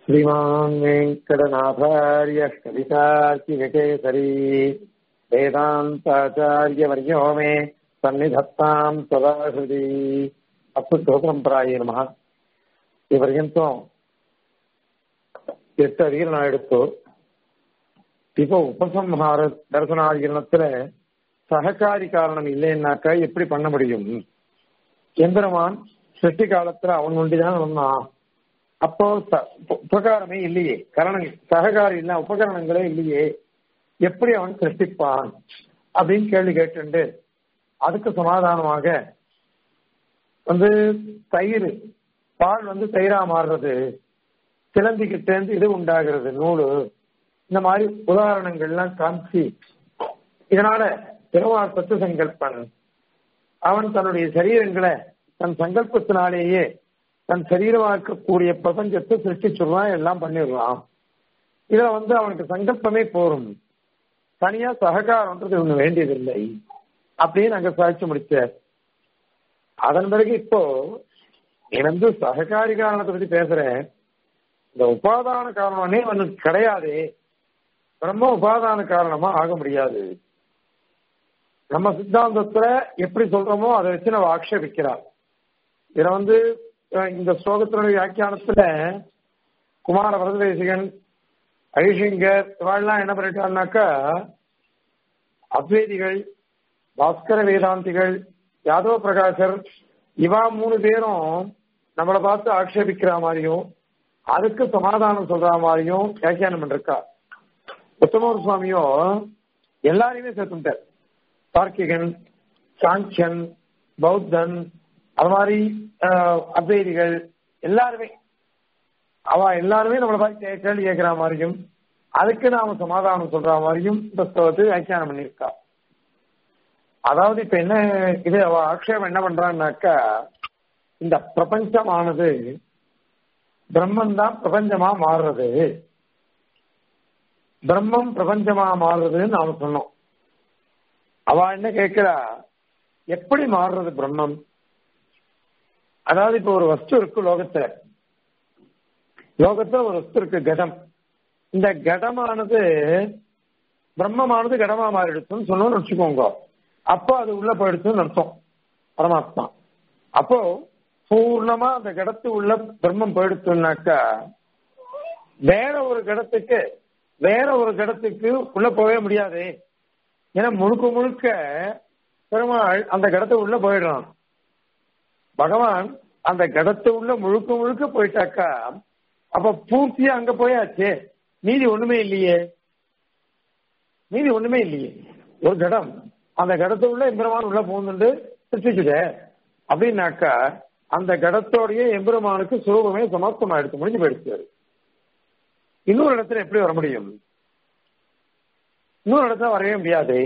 श्रीमान् वेङ्कटनाथार्य कवितार्किकेसरी वेदान्ताचार्यवर्यो मे सन्निधत्ताम् सदा हृदि अस्तु स्तोत्रम्पराये नमः ಈ ಪರ್ಯಂತம் எட்டு அதிகரணம் எடுத்து இப்போ உபசம்ஹார தரிசனாதிகரணத்துல சககாரி காரணம் இல்லைன்னாக்கா எப்படி பண்ண முடியும் எந்திரமான் சிருஷ்டி காலத்துல அவன் ஒண்டிதான் வந்தான் அப்போ ச- உப- உபகாரமே இல்லையே கரணம் சககாரி இல்ல உபகரணங்களே இல்லையே எப்படி அவன் சிருஷ்டிப்பான் அப்படின்னு கேள்வி கேட்டுண்டு அதுக்கு சமாதானமாக வந்து தயிர் பால் வந்து தயிரா மாறுறது சிலந்திக்கிட்ட இருந்து இது உண்டாகிறது நூலு இந்த மாதிரி உதாரணங்கள்லாம் காமிச்சு இதனால திருவார் சத்து சங்கல்பன் அவன் தன்னுடைய சரீரங்களை தன் சங்கல்பத்தினாலேயே தன் சரீரமாக்கக்கூடிய பிரபஞ்சத்தை சிருஷ்டிச்சுடுறான் எல்லாம் பண்ணிடுறான் இதுல வந்து அவனுக்கு சங்கல்பமே போரும் தனியா சககாரம்ன்றது ஒண்ணு வேண்டியதில்லை அப்படின்னு அங்க சாதிச்சு முடிச்சார் அதன் பிறகு இப்போ நீ வந்து சககாரி காரணத்தை பத்தி பேசுறேன் இந்த உபாதான காரணமே அவனுக்கு கிடையாதே பிரம்ம உபாதான காரணமா ஆக முடியாது நம்ம சித்தாந்தத்துல எப்படி சொல்றோமோ அதை வச்சு நம்ம ஆக்ஷேபிக்கிறார் இதுல வந்து அஹ், இந்த ஸ்லோகத்தினுடைய வியாக்கியானத்துல குமார வரததேசிகன் ஐஷிங்கர் இவாள்லாம் என்ன பண்ணிட்டாருனாக்கா அத்வைதிகள் பாஸ்கர வேதாந்திகள் யாதவ பிரகாசர் இவா மூணு பேரும் நம்மளை பார்த்து ஆக்ஷேபிக்கிற மாதிரியும் அதுக்கு சமாதானம் சொல்ற மாதிரியும் வியாக்கியானம் பண்ணிருக்கா உத்தமர் சுவாமியோ எல்லாரையுமே சேர்த்துட்டார் தார்க்கிகன் சாங்கியன் பௌத்தன் அது மாதிரி ஆஹ், அத்வைதிகள் எல்லாருமே அவ எல்லாருமே நம்மளை பார்த்து கே- கேள்வி கேட்கிற மாதிரியும் அதுக்கு நாம சமாதானம் சொல்ற மாதிரியும் இந்த ஸ்லோகத்தை வியாக்கியானம் பண்ணியிருக்கா அதாவது இப்ப என்ன இது அவ ஆக்ஷேபம் என்ன பண்றான்னாக்கா இந்த பிரபஞ்சமானது பிரம்மன் தான் பிரபஞ்சமா மாறுறது பிரம்மம் பிரபஞ்சமா மாறுறதுன்னு நாம சொன்னோம் அவ என்ன கேட்கிறா எப்படி மாறுறது பிரம்மம் அதாவது இப்ப ஒரு வஸ்து இருக்கு லோகத்துல லோகத்துல ஒரு வஸ்து இருக்கு கடம் இந்த கடமானது பிரம்மமானது கடமா மாறிடுச்சுன்னு சொன்னோம்னு வச்சுக்கோங்க அப்போ அது உள்ள போயிடுச்சுன்னு அர்த்தம் பரமாத்மா அப்போ பூர்ணமா அந்த கடத்து உள்ள பிரம்மம் போயிடுச்சுன்னாக்கா வேற ஒரு கடத்துக்கு வேற ஒரு கடத்துக்கு உள்ள போகவே முடியாது ஏன்னா முழுக்க முழுக்க பெருமாள் அந்த கடத்து உள்ள போயிடுறான் பகவான் அந்த கடத்து உள்ள முழுக்க முழுக்க போயிட்டாக்கா அப்ப பூர்த்தியா அங்க போயாச்சே மீதி ஒண்ணுமே இல்லையே மீதி ஒண்ணுமே இல்லையே ஒரு கடம் அந்த கடத்து உள்ள எம்பெருமான் உள்ள பூந்துட்டு சிருஷ்டிச்சுட அப்படின்னாக்கா அந்த கடத்தோடைய எம்பெருமானுக்கு சுரூபமே சமர்த்தமா எடுத்து முடிஞ்சு போயிடுச்சு இன்னொரு இடத்துல எப்படி வர முடியும் இன்னொரு இடத்துல வரவே முடியாது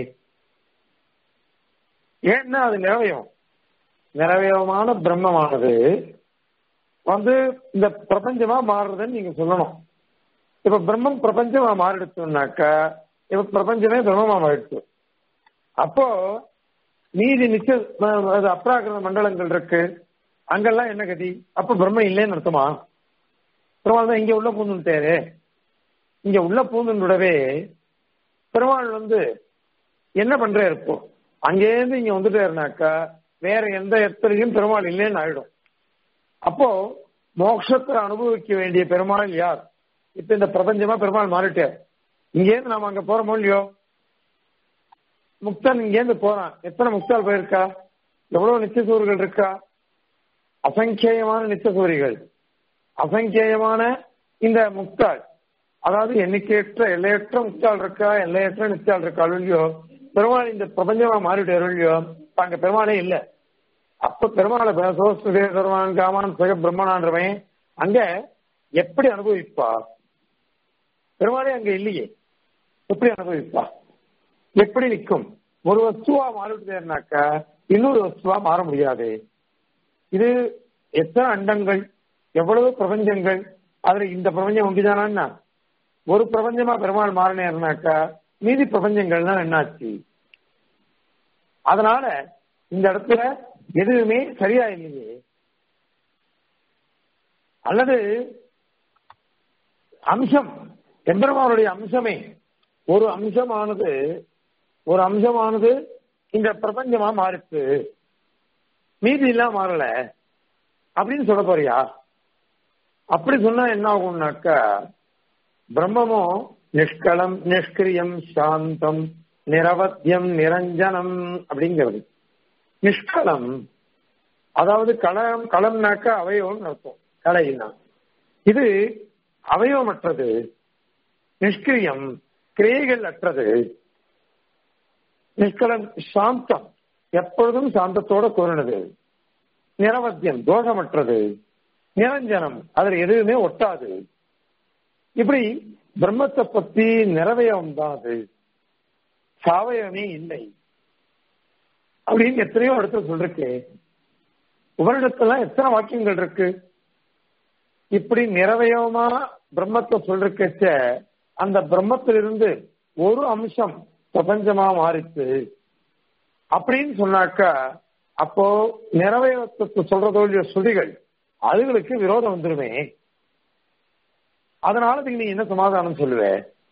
ஏன்னா அது நிறவயம் நிறவயமான பிரம்மமானது வந்து இந்த பிரபஞ்சமா மாறுறதுன்னு நீங்க சொல்லணும் இப்ப பிரம்மம் பிரபஞ்சமா மாறிடுச்சுனாக்கா இப்ப பிரபஞ்சமே பிரம்மமா மாறிடுச்சு அப்போ மீதி நிச்சய அது அப்ராகிருத மண்டலங்கள் இருக்கு அங்கெல்லாம் என்ன கதி அப்ப பிரம்மம் இல்லைன்னு அர்த்தமா பெருமாள் தான் இங்க உள்ள பூந்துட்டாரு இங்க உள்ள பூந்துடவே பெருமாள் வந்து என்ன பண்றாரு இப்போ அங்கேருந்து இங்க வந்துட்டாருனாக்கா வேற எந்த இடத்துலயும் பெருமாள் இல்லைன்னு ஆயிடும் அப்போ மோட்சத்தை அனுபவிக்க வேண்டிய பெருமாள் யார் இப்ப இந்த பிரபஞ்சமா பெருமாள் மாறிட்டார் இங்கேருந்து நாம அங்க போறோமோ இல்லையோ முக்தன் இங்கேருந்து போறான் எத்தனை முக்தால் போயிருக்கா எவ்வளவு நிச்சயசூரிகள் இருக்கா அசங்கேயமான நிச்சயசூரிகள் அசங்கேயமான இந்த முக்தாள் அதாவது எண்ணிக்கையற்ற எல்லையற்ற முக்தாள் இருக்கா எல்லையற்ற நிச்சயால் இருக்கா இல்லையோ பெருமாள் இந்த பிரபஞ்சமா மாறிட்டாரு இல்லையோ இப்ப அங்க பெருமாளே இல்ல அப்ப பெருமாளை சோஸ்தே பெருமான் காமான் சக பிரம்மனான்றவன் அங்க எப்படி அனுபவிப்பா பெருமாளே அங்க இல்லையே எப்படி அனுபவிப்பா எப்படி நிற்கும் ஒரு வஸ்துவா மாறிவிட்டேன்னாக்கா இன்னொரு வஸ்துவா மாற முடியாது இது எத்தனை அண்டங்கள் எவ்வளவு பிரபஞ்சங்கள் அதுல இந்த பிரபஞ்சம் ஒன்றுதானா ஒரு பிரபஞ்சமா பெருமாள் மாறினேர்னாக்கா மீதி பிரபஞ்சங்கள்லாம் என்னாச்சு அதனால இந்த இடத்துல எதுவுமே சரியா இல்லையே அல்லது அம்சம் எம்பெருமானுடைய அம்சமே ஒரு அம்சமானது ஒரு அம்சமானது இந்த பிரபஞ்சமா மாறிச்சு மீதி எல்லாம் மாறல அப்படின்னு சொல்ல போறியா அப்படி சொன்னா என்ன ஆகும்னாக்கா பிரம்மமும் நிஷ்கலம் நிஷ்கிரியம் சாந்தம் நிரவத்தியம் நிரஞ்சனம் அப்படிங்கிறது நிஷ்கலம் அதாவது களம் களம்னாக்கா அவயவம் அர்த்தம் கலைன்னா இது அவயவமற்றது நிஷ்கிரியம் கிரியைகள் அற்றது நிஷ்கலம் சாந்தம் எப்பொழுதும் சாந்தத்தோட கூறினது நிரவத்தியம் தோஷமற்றது நிரஞ்சனம் அதுல எதுவுமே ஒட்டாது இப்படி பிரம்மத்தை பத்தி நிறவயம் தான் அது சாவயமே இல்லை அப்படின்னு எத்தனையோ இடத்துல சொல்லிருக்கு உபரிடத்துல எத்தனை வாக்கியங்கள் இருக்கு இப்படி நிறவயமா பிரம்மத்தை சொல்றக்கச்ச அந்த பிரம்மத்திலிருந்து ஒரு அம்சம் பிரபஞ்சமா மாறிச்சு அப்படின்னு சொன்னாக்கா அப்போ நிறவயத்தை சொல்றதோடைய சுதிகள் அதுகளுக்கு விரோதம் வந்துருமே அதனால இதுக்கு நீ என்ன சமாதானம் சொல்லுவ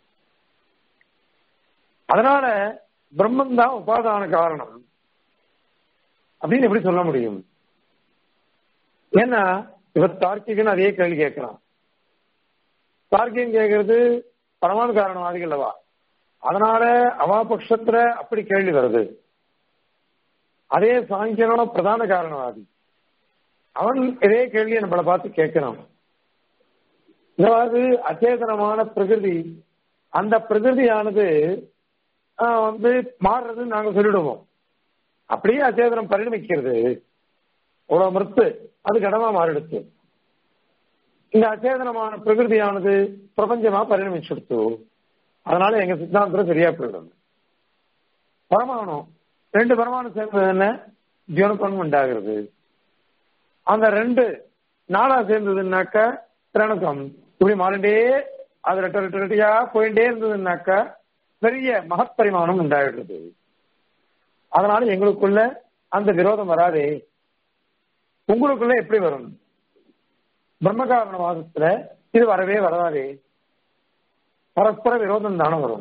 அதனால பிரம்மன் தான் உபாதான காரணம் அப்படின்னு எப்படி சொல்ல முடியும் ஏன்னா இவ தார்க்கிகன் அதே கேள்வி கேட்கிறான் தார்க்கிகம் கேட்கறது பரமாணு காரணவாதிகள் அல்லவா அதனால அவா பட்சத்துல அப்படி கேள்வி வருது அதே சாங்கியனோ பிரதான காரணவாதி அவன் இதே கேள்வியை நம்மளை பார்த்து கேட்கிறான் அதாவது அச்சேதனமான பிரகிருதி அந்த பிரகிருதியானது வந்து மாறுறதுன்னு நாங்க சொல்லிடுவோம் அப்படியே அச்சேதனம் பரிணமிக்கிறது அவ்வளவு மறுத்து அது கடமா மாறிடுச்சு இந்த அச்சேதனமான பிரகிருதியானது பிரபஞ்சமா பரிணமிச்சுடுத்து அதனால எங்க சித்தாந்தம் சரியா போயிடும் பரமாணம் ரெண்டு பரமாணு சேர்ந்தது என்ன ஜீவனப்பணம் உண்டாகிறது அந்த ரெண்டு நாளா சேர்ந்ததுன்னாக்க திரணக்கம் இப்படி மாறிண்டே அது ரெட்ட ரெட்ட ரெட்டையா போயிட்டே இருந்ததுன்னாக்க பெரிய மகப்பரிமாணம் உண்டாயிடுறது அதனால எங்களுக்குள்ள அந்த விரோதம் வராதே உங்களுக்குள்ள எப்படி வரும் பிரம்மகாரணவாதத்துல இது வரவே வராதே பரஸ்பர விரோதம் தானே வரும்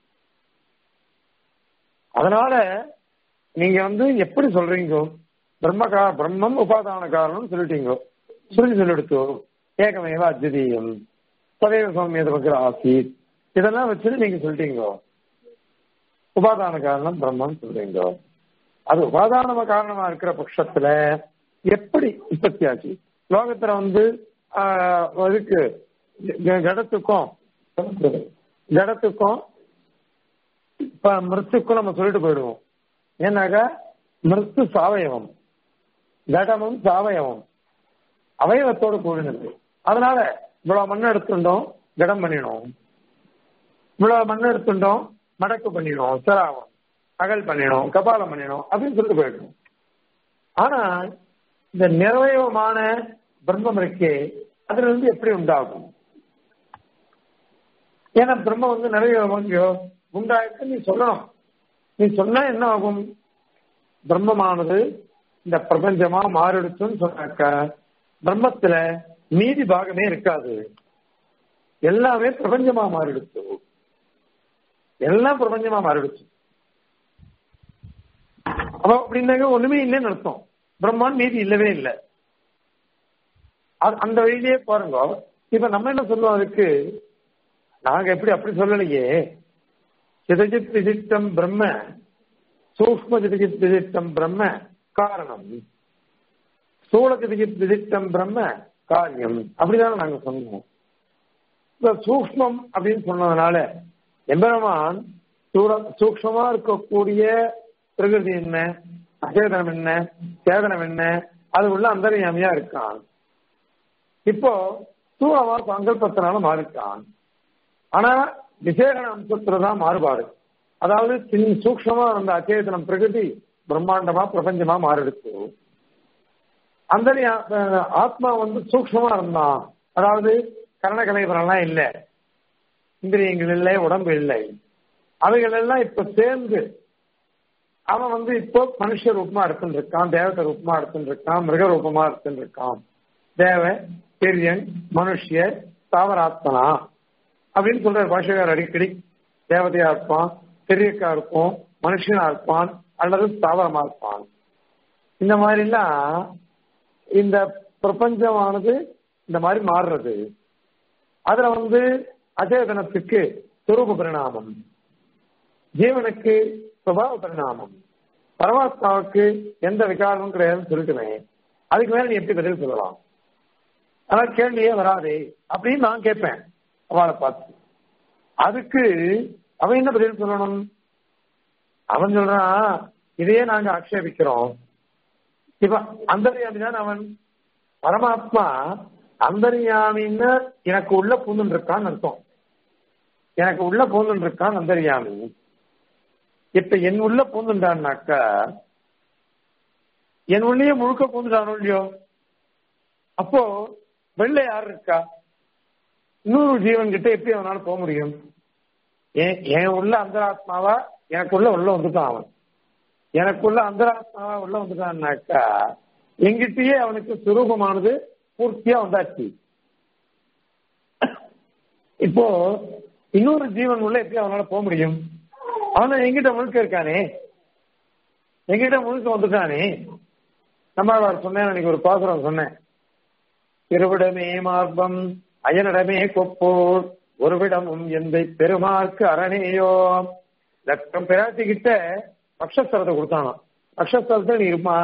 அதனால நீங்க வந்து எப்படி சொல்றீங்க பிரம்மகா பிரம்மம் உபாதான காரணம் சொல்லிட்டீங்க சொல்லி சொல்லிடுத்தோ ஏகமேவ அத்விதீயம் சதேவ சௌமியத பக்கிர ஆசீத் இதெல்லாம் வச்சுட்டு நீங்க சொல்லிட்டீங்க உபாதான காரணம் பிரம்மம் சொல்றீங்க அது உபாதான காரணமா இருக்கிற பட்சத்துல எப்படி உற்பத்தி ஆச்சு லோகத்துல வந்து இதுக்கு ஜடத்துக்கும் ஜடத்துக்கும் இப்ப மிருத்துக்கும் நம்ம சொல்லிட்டு போயிடுவோம் ஏன்னாக்கா மிருத்து சாவயவம் ஜடமும் சாவயவம் அவயவத்தோடு கூடினது அதனால இவ்வளவு மண் எடுத்துட்டோம் ஜடம் பண்ணினோம் இவ்வளவு மண் எடுத்துட்டோம் மடக்கு பண்ணினோம் சிராவம் அகல் பண்ணினோம் கபாலம் பண்ணினோம் அப்படின்னு சொல்லிட்டு போயிடணும் ஆனா இந்த நிறவயமான பிரம்மம் இருக்கே அதுல இருந்து எப்படி உண்டாகும் ஏன்னா பிரம்மம் வந்து நிறைய உண்டாயிருக்கு நீ சொல்லணும் நீ சொன்னா என்ன ஆகும் பிரம்மமானது இந்த பிரபஞ்சமா மாறிடுச்சுன்னு சொன்னாக்க பிரம்மத்துல மீதி பாகமே இருக்காது எல்லாமே பிரபஞ்சமா மாறிடுச்சு எல்லாம் பிரபஞ்சமா மாறிடுச்சு அப்போ அப்படின்னாக்க ஒண்ணுமே இல்லைன்னு அர்த்தம் பிரம்மான் மீதி இல்லவே இல்லை அந்த வழியிலேயே பாருங்க இப்ப நம்ம என்ன சொல்லுவோம் அதுக்கு நாங்க எப்படி அப்படி சொல்லலையே சிதஜித் விசிஷ்டம் பிரம்ம சூக்ம சிதஜித் விசிஷ்டம் பிரம்ம காரணம் சூழ சிதஜித் விசிஷ்டம் பிரம்ம காரியம் அப்படிதான் நாங்க சொன்னோம் இந்த சூக்மம் அப்படின்னு சொன்னதுனால எம்பெருமான் சூக்மமா இருக்கக்கூடிய பிரகிருதி என்ன அச்சேதனம் என்ன சேதனம் என்ன அது உள்ள அந்தரியாமையா இருக்கான் இப்போ சூழமா சங்கல்பத்தினால மாறிட்டான் ஆனா விசேஷன அம்சத்துலதான் மாறுபாடு அதாவது சின்ன சூக்ஷமா இருந்த அச்சேதனம் பிரகிருதி பிரம்மாண்டமா பிரபஞ்சமா மாறிடுச்சு அந்த ஆத்மா வந்து சூக்ஷமா இருந்தான் அதாவது கரணகலைவரெல்லாம் இல்லை இந்திரியங்கள் இல்லை உடம்பு இல்லை அவைகள் எல்லாம் இப்ப சேர்ந்து அவன் வந்து இப்போ மனுஷ ரூபமா எடுத்துட்டு இருக்கான் தேவத ரூபமா எடுத்துட்டு இருக்கான் மிருக ரூபமா எடுத்துட்டு இருக்கான் தேவ பெரியன் மனுஷிய தாவராத்மனா அப்படின்னு சொல்ற பாஷகார் அடிக்கடி தேவதையா இருப்பான் பெரியக்கா இருக்கும் மனுஷனா இருப்பான் அல்லது ஸ்தாவரமா இருப்பான் இந்த மாதிரிலாம் இந்த பிரபஞ்சமானது இந்த மாதிரி மாறுறது அதுல வந்து அச்சேதனத்துக்கு சுரூப பரிணாமம் ஜீவனுக்கு சுபாவ பரிணாமம் பரமாத்மாவுக்கு எந்த விகாரமும் கிடையாதுன்னு சொல்லிட்டுமே அதுக்கு மேல நீ எப்படி பதில் சொல்லலாம் ஆனா கேள்வியே வராதே அப்படின்னு நான் கேட்பேன் அவளை பார்த்து அதுக்கு அவன் என்ன பதில் சொல்லணும் அவன் சொல்றான் இதையே நாங்க ஆக்ஷேபிக்கிறோம் இப்ப அந்தரியாமி தான் அவன் பரமாத்மா அந்தரியாமின்னு எனக்கு உள்ள பூந்துன்னு இருக்கான்னு அர்த்தம் எனக்கு உள்ள பூந்துன்னு இருக்கான் அந்தரியாமி இப்ப என் உள்ள பூந்துட்டான்னாக்கா என் உள்ளே முழுக்க பூந்துட்டானோ இல்லையோ அப்போ வெளில யார் இருக்கா இன்னொரு ஜீவன் கிட்ட எப்படி அவனால போக முடியும் ஏன் என் உள்ள அந்தராத்மாவா எனக்குள்ள உள்ள வந்துட்டான் அவன் எனக்குள்ள அந்தராத்மாவா உள்ள வந்துட்டான்னாக்கா எங்கிட்டயே அவனுக்கு சுரூபமானது பூர்த்தியா வந்தாச்சு இப்போ இன்னொரு ஜீவன் உள்ள எப்படி அவனால போக முடியும் அவன் எங்கிட்ட முழுக்க இருக்கானே எங்கிட்ட முழுக்க வந்துட்டானே நம்மாழ்வார் சொன்னேன் அன்னைக்கு ஒரு பாசுரம் சொன்னேன் திருவிடமே மார்பம் அயனிடமே கொப்போர் ஒருவிடமும் எந்த பெருமார்க்கு அரணேயோ லட்சம் பிராட்டி கிட்ட பக்ஷஸ்தலத்தை கொடுத்தானாம் பக்ஷஸ்தலத்தை நீ இருமா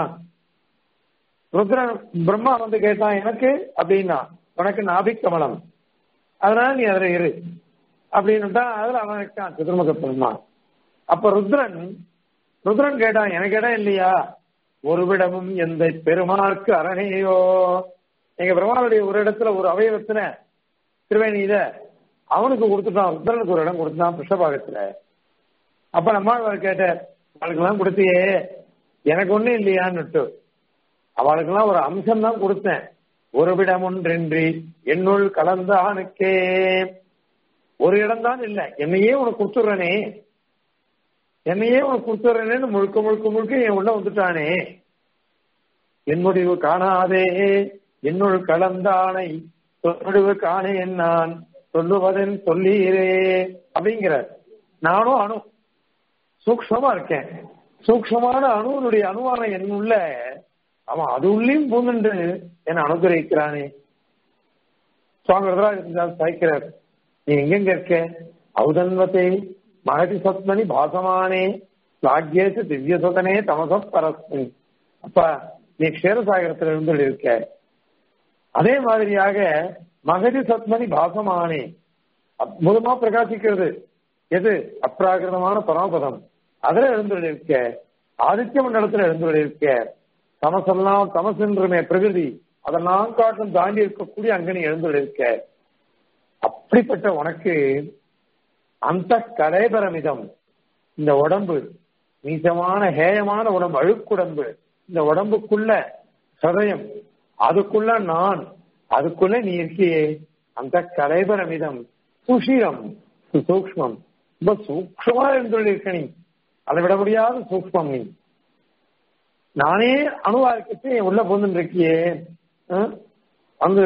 ருத்ரன் பிரம்மா வந்து கேட்டான் எனக்கு அப்படின்னா உனக்கு நாபிக் கமலம் அதனால நீ அதுல இரு அப்படின்னு தான் அதுல அவன் இருக்கான் சதுர்முக பிரம்மா அப்ப ருத்ரன் ருத்ரன் கேட்டான் எனக்கு இடம் இல்லையா ஒருவிடமும் எந்த பெருமார்க்கு அரணேயோ எங்க பிரம்மாவுடைய ஒரு இடத்துல ஒரு அவயவத்துல திருவேணியில அவனுக்கு கொடுத்துட்டான் ருத்ரனுக்கு ஒரு இடம் கொடுத்தான் பிருஷபாகத்துல அப்ப நம்மாழ்வார் கேட்ட அவளுக்கெல்லாம் கொடுத்தியே எனக்கு ஒண்ணும் இல்லையான்னுட்டு அவளுக்கெல்லாம் ஒரு அம்சம் தான் கொடுத்தேன் ஒரு விடம் ஒன்றின்றி என்னுள் கலந்த ஆணுக்கே ஒரு இடம் தான் இல்லை என்னையே உனக்கு கொடுத்துடுறனே என்னையே உனக்கு கொடுத்துடுறேன்னு முழுக்க முழுக்க முழுக்க என் உள்ள வந்துட்டானே என் முடிவு காணாதே என்னுள் கலந்த ஆணை முடிவு காணேன் நான் சொல்லுவதன் சொல்லீரே அப்படிங்கிறார் நானும் அணு சூக்ஷமா இருக்கேன் சூக்ஷமான அணுவனுடைய அணுவான என் உள்ள அவன் அது உள்ளேயும் பூந்துண்டு என்னை அனுகிரகிக்கிறானே சுவாமி வரதராஜ சாய்க்கிறார் நீ எங்கெங்க இருக்க ஔதன்வத்தே மகதி சத்மனி பாசமானே லாக்யேசு திவ்ய சுதனே தமச பரஸ்மி அப்ப நீ க்ஷேரசாகரத்துல இருந்து இருக்க அதே மாதிரியாக மகதி சத்மனி பாசமானே அற்புதமா பிரகாசிக்கிறது எது அப்ராகிருதமான பரமபதம் அதுல எழுந்துள்ள இருக்க ஆதித்ய மண்டலத்துல எழுந்துள்ள இருக்க தமசெல்லாம் தமசென்றுமே பிரகிருதி அதெல்லாம் காட்டும் தாண்டி இருக்கக்கூடிய அங்க நீ எழுந்துள்ள இருக்க அப்படிப்பட்ட உனக்கு அந்த கலைபரமிதம் இந்த உடம்பு நீச்சமான ஹேயமான உடம்பு அழுக்குடம்பு இந்த உடம்புக்குள்ள சதயம் அதுக்குள்ள நான் அதுக்குள்ள நீ இருக்கியே அந்த கலைபரமிதம் சுஷீரம் சூக்மம் ரொம்ப சூக்ஷமா இருந்துள்ள நீ அதை விட முடியாத சூக்மம் நீ நானே அணுவா இருக்கச்சு உள்ள போந்து இருக்கியே வந்து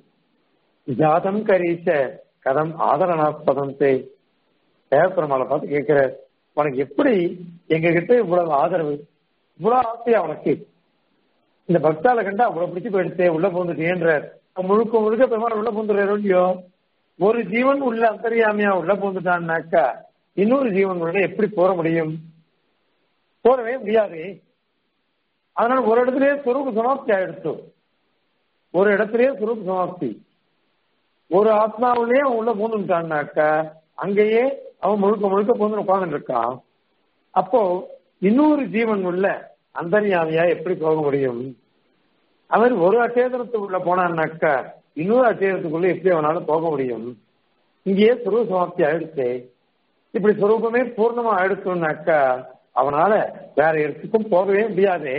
ஜாதம் கரீச்ச கதம் ஆதரணாஸ்பதம் தே தேவப்பெருமாளை பார்த்து கேட்கிற உனக்கு எப்படி எங்க கிட்ட இவ்வளவு ஆதரவு இவ்வளவு ஆசையா உனக்கு இந்த பக்தால கண்டா அவ்வளவு பிடிச்சு போயிடுச்சே உள்ள போந்துட்டேன்ற முழுக்க முழுக்க பெருமாள் உள்ள போந்துடுறாரு இல்லையோ ஒரு ஜீவன் உள்ள அந்தரியாமையா உள்ள போந்துட்டான்னாக்கா இன்னொரு ஜீவன் உள்ள எப்படி போற முடியும் போறவே முடியாது அதனால ஒரு இடத்துலயே சுரூப சமாப்தி ஆயிடுச்சு ஒரு இடத்துலயே சுரூப சமாப்தி ஒரு ஆத்மாவிலேயே அவன் உள்ள பூந்துட்டான்னாக்கா அங்கேயே அவன் முழுக்க முழுக்க பூந்து உட்கார்ந்து இருக்கான் அப்போ இன்னொரு ஜீவன் உள்ள அந்தரியாமையா எப்படி போக முடியும் அவன் ஒரு அச்சேதனத்துக்குள்ள போனான்னாக்கா இன்னொரு அச்சேதனத்துக்குள்ள எப்படி அவனால போக முடியும் இங்கேயே சுரூப சமாப்தி ஆயிடுச்சு இப்படி சுரூபமே பூர்ணமா ஆயிடுச்சுனாக்கா அவனால வேற இடத்துக்கும் போகவே முடியாது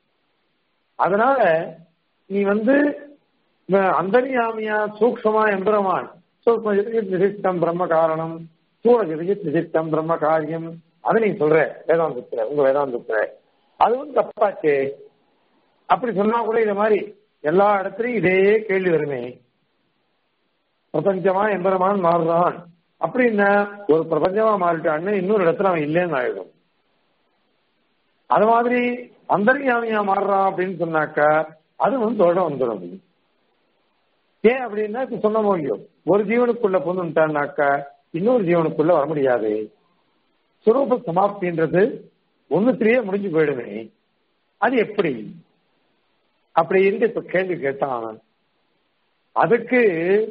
அதனால நீ வந்து அந்தரியாமியா சூக்ஷமா எம்பெருமான் சூக்ம ஜெகத் நிதிஷ்டம் பிரம்ம காரணம் சூழ ஜெகத் நிதிஷ்டம் பிரம்ம காரியம் அதை நீ சொல்ற வேதாந்தத்துல உங்க வேதாந்தத்துல அதுவும் தப்பாச்சே அப்படி சொன்னா கூட இத மாதிரி எல்லா இடத்துலயும் இதே கேள்வி வருமே பிரபஞ்சமா எம்பெருமான் மாறுறான் அப்படின்னா ஒரு பிரபஞ்சமா மாறிட்டான்னு இன்னொரு இடத்துல அவன் இல்லைன்னு ஆயிடும் அது மாதிரி அந்தர்யாமியா மாறுறான் அப்படின்னு சொன்னாக்கா அது வந்து தோஷம் வந்துடும் ஏன் அப்படின்னா இப்ப சொன்ன முடியும் ஒரு ஜீவனுக்குள்ள பொண்ணுட்டான்னாக்கா இன்னொரு ஜீவனுக்குள்ள வர முடியாது சுரூப சமாப்தின்றது ஒண்ணுத்திலேயே முடிஞ்சு போயிடுமே அது எப்படி அப்படி இருந்து இப்ப கேள்வி கேட்டான் அவன் அதுக்கு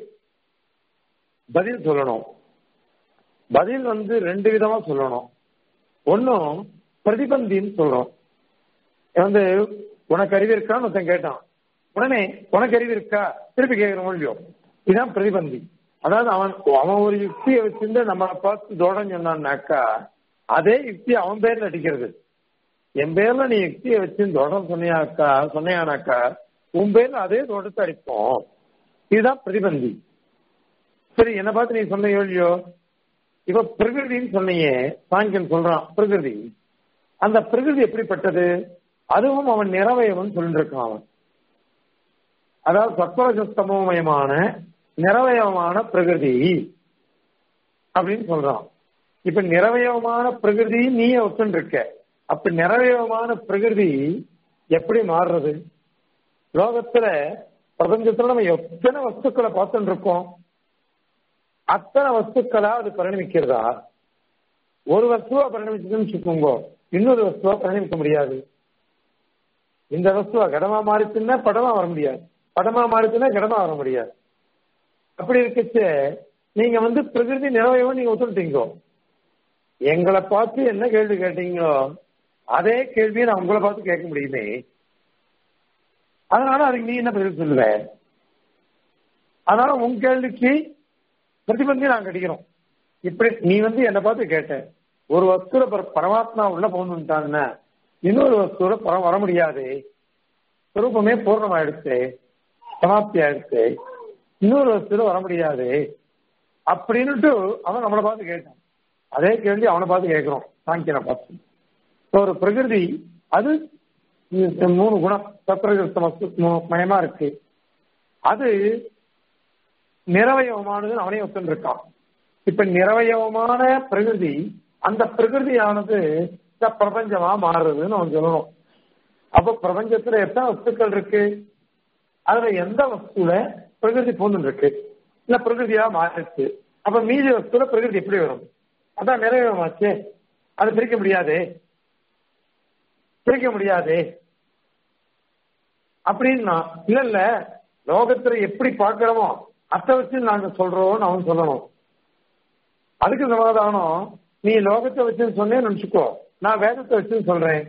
பதில் சொல்லணும் பதில் வந்து ரெண்டு விதமா சொல்லணும் ஒன்னும் பிரதிபந்தின்னு சொல்றோம் வந்து உனக்கு அறிவு இருக்கான்னு ஒருத்தன் கேட்டான் உடனே உனக்கு அறிவு இருக்கா திருப்பி கேட்கிற மொழியும் இதுதான் பிரதிபந்தி அதாவது அவன் அவன் ஒரு யுக்தியை வச்சிருந்து நம்மளை பார்த்து தோடம் சொன்னான்னாக்கா அதே யுக்தி அவன் பேர்ல அடிக்கிறது என் பேர்ல நீ யுக்தியை வச்சு தோடம் சொன்னியாக்கா சொன்னியானாக்கா உன் பேர்ல அதே தோட்டத்தை அடிப்போம் இதுதான் பிரதிபந்தி சரி என்ன பார்த்து நீ சொன்ன இல்லையோ இப்ப பிரகிருதின்னு சொன்னியே சாங்கியன் சொல்றான் பிரகிருதி அந்த பிரகிருதி எப்படிப்பட்டது அதுவும் அவன் நிறவயவன் சொல்லிட்டு இருக்கான் அவன் அதாவது சத்வரசஸ்தமோமயமான நிறவயவமான பிரகிருதி அப்படின்னு சொல்றான் இப்ப நிறவயவமான பிரகிருதி நீ ஒத்துன்னு இருக்க அப்ப நிறவயவமான பிரகிருதி எப்படி மாறுறது லோகத்துல பிரபஞ்சத்துல நம்ம எத்தனை வஸ்துக்களை பார்த்துட்டு இருக்கோம் அத்தனை வஸ்துக்களா அது பரிணமிக்கிறதா ஒரு வஸ்துவா பரிணமிச்சதுன்னு வச்சுக்கோங்க இன்னொரு வஸ்துவா பரிணமிக்க முடியாது இந்த வஸ்துவா கடமா மாறிச்சுன்னா படமா வர முடியாது படமா மாறிச்சுன்னா கடமா வர முடியாது அப்படி இருக்கச்சு நீங்க வந்து பிரகிருதி நிறவையும் நீங்க ஒத்துட்டீங்க எங்களை பார்த்து என்ன கேள்வி கேட்டீங்களோ அதே கேள்வியை நான் உங்களை பார்த்து கேட்க முடியுமே அதனால அதுக்கு நீ என்ன பதில் சொல்லுவ அதனால உன் கேள்விக்கு பிரதிபந்தி நாங்க அடிக்கிறோம் இப்படி நீ வந்து என்னை பார்த்து கேட்ட ஒரு வஸ்துல பரமாத்மா உள்ள போகணுன்ட்டான்னா இன்னொரு வஸ்துல பரம் வர முடியாது சுரூபமே பூர்ணமாயிடுச்சு சமாப்தி ஆயிடுச்சு இன்னொரு வஸ்துல வர முடியாது அப்படின்னுட்டு அவன் நம்மளை பார்த்து கேட்டான் அதே கேள்வி அவனை பார்த்து கேட்கிறோம் சாங்கியனை பார்த்து ஒரு பிரகிருதி அது மூணு குணம் சத்திரகிருஷ்ண மயமா இருக்கு அது நிறவயவமானது அவனே ஒத்துன்னு இருக்கான் இப்ப நிறவயவமான பிரகிருதி அந்த பிரகிருதியானது பிரபஞ்சமா மாறுறதுன்னு அவன் சொல்லணும் அப்ப பிரபஞ்சத்துல எத்தனை வஸ்துக்கள் இருக்கு அதுல எந்த வஸ்துல பிரகிருதி பூந்து இருக்கு இல்ல பிரகிருதியா மாறிடுச்சு அப்ப மீதி வஸ்துல பிரகிருதி எப்படி வரும் அதான் நிறைவேறமாச்சு அது பிரிக்க முடியாதே பிரிக்க முடியாதே அப்படின்னா இல்ல இல்ல லோகத்துல எப்படி பாக்குறோமோ அத்தை வச்சு நாங்க சொல்றோம்னு அவன் சொல்லணும் அதுக்கு சமாதானம் நீ லோகத்தை வச்சு சொன்னே நினைச்சுக்கோ நான் வேதத்தை வச்சு சொல்றேன்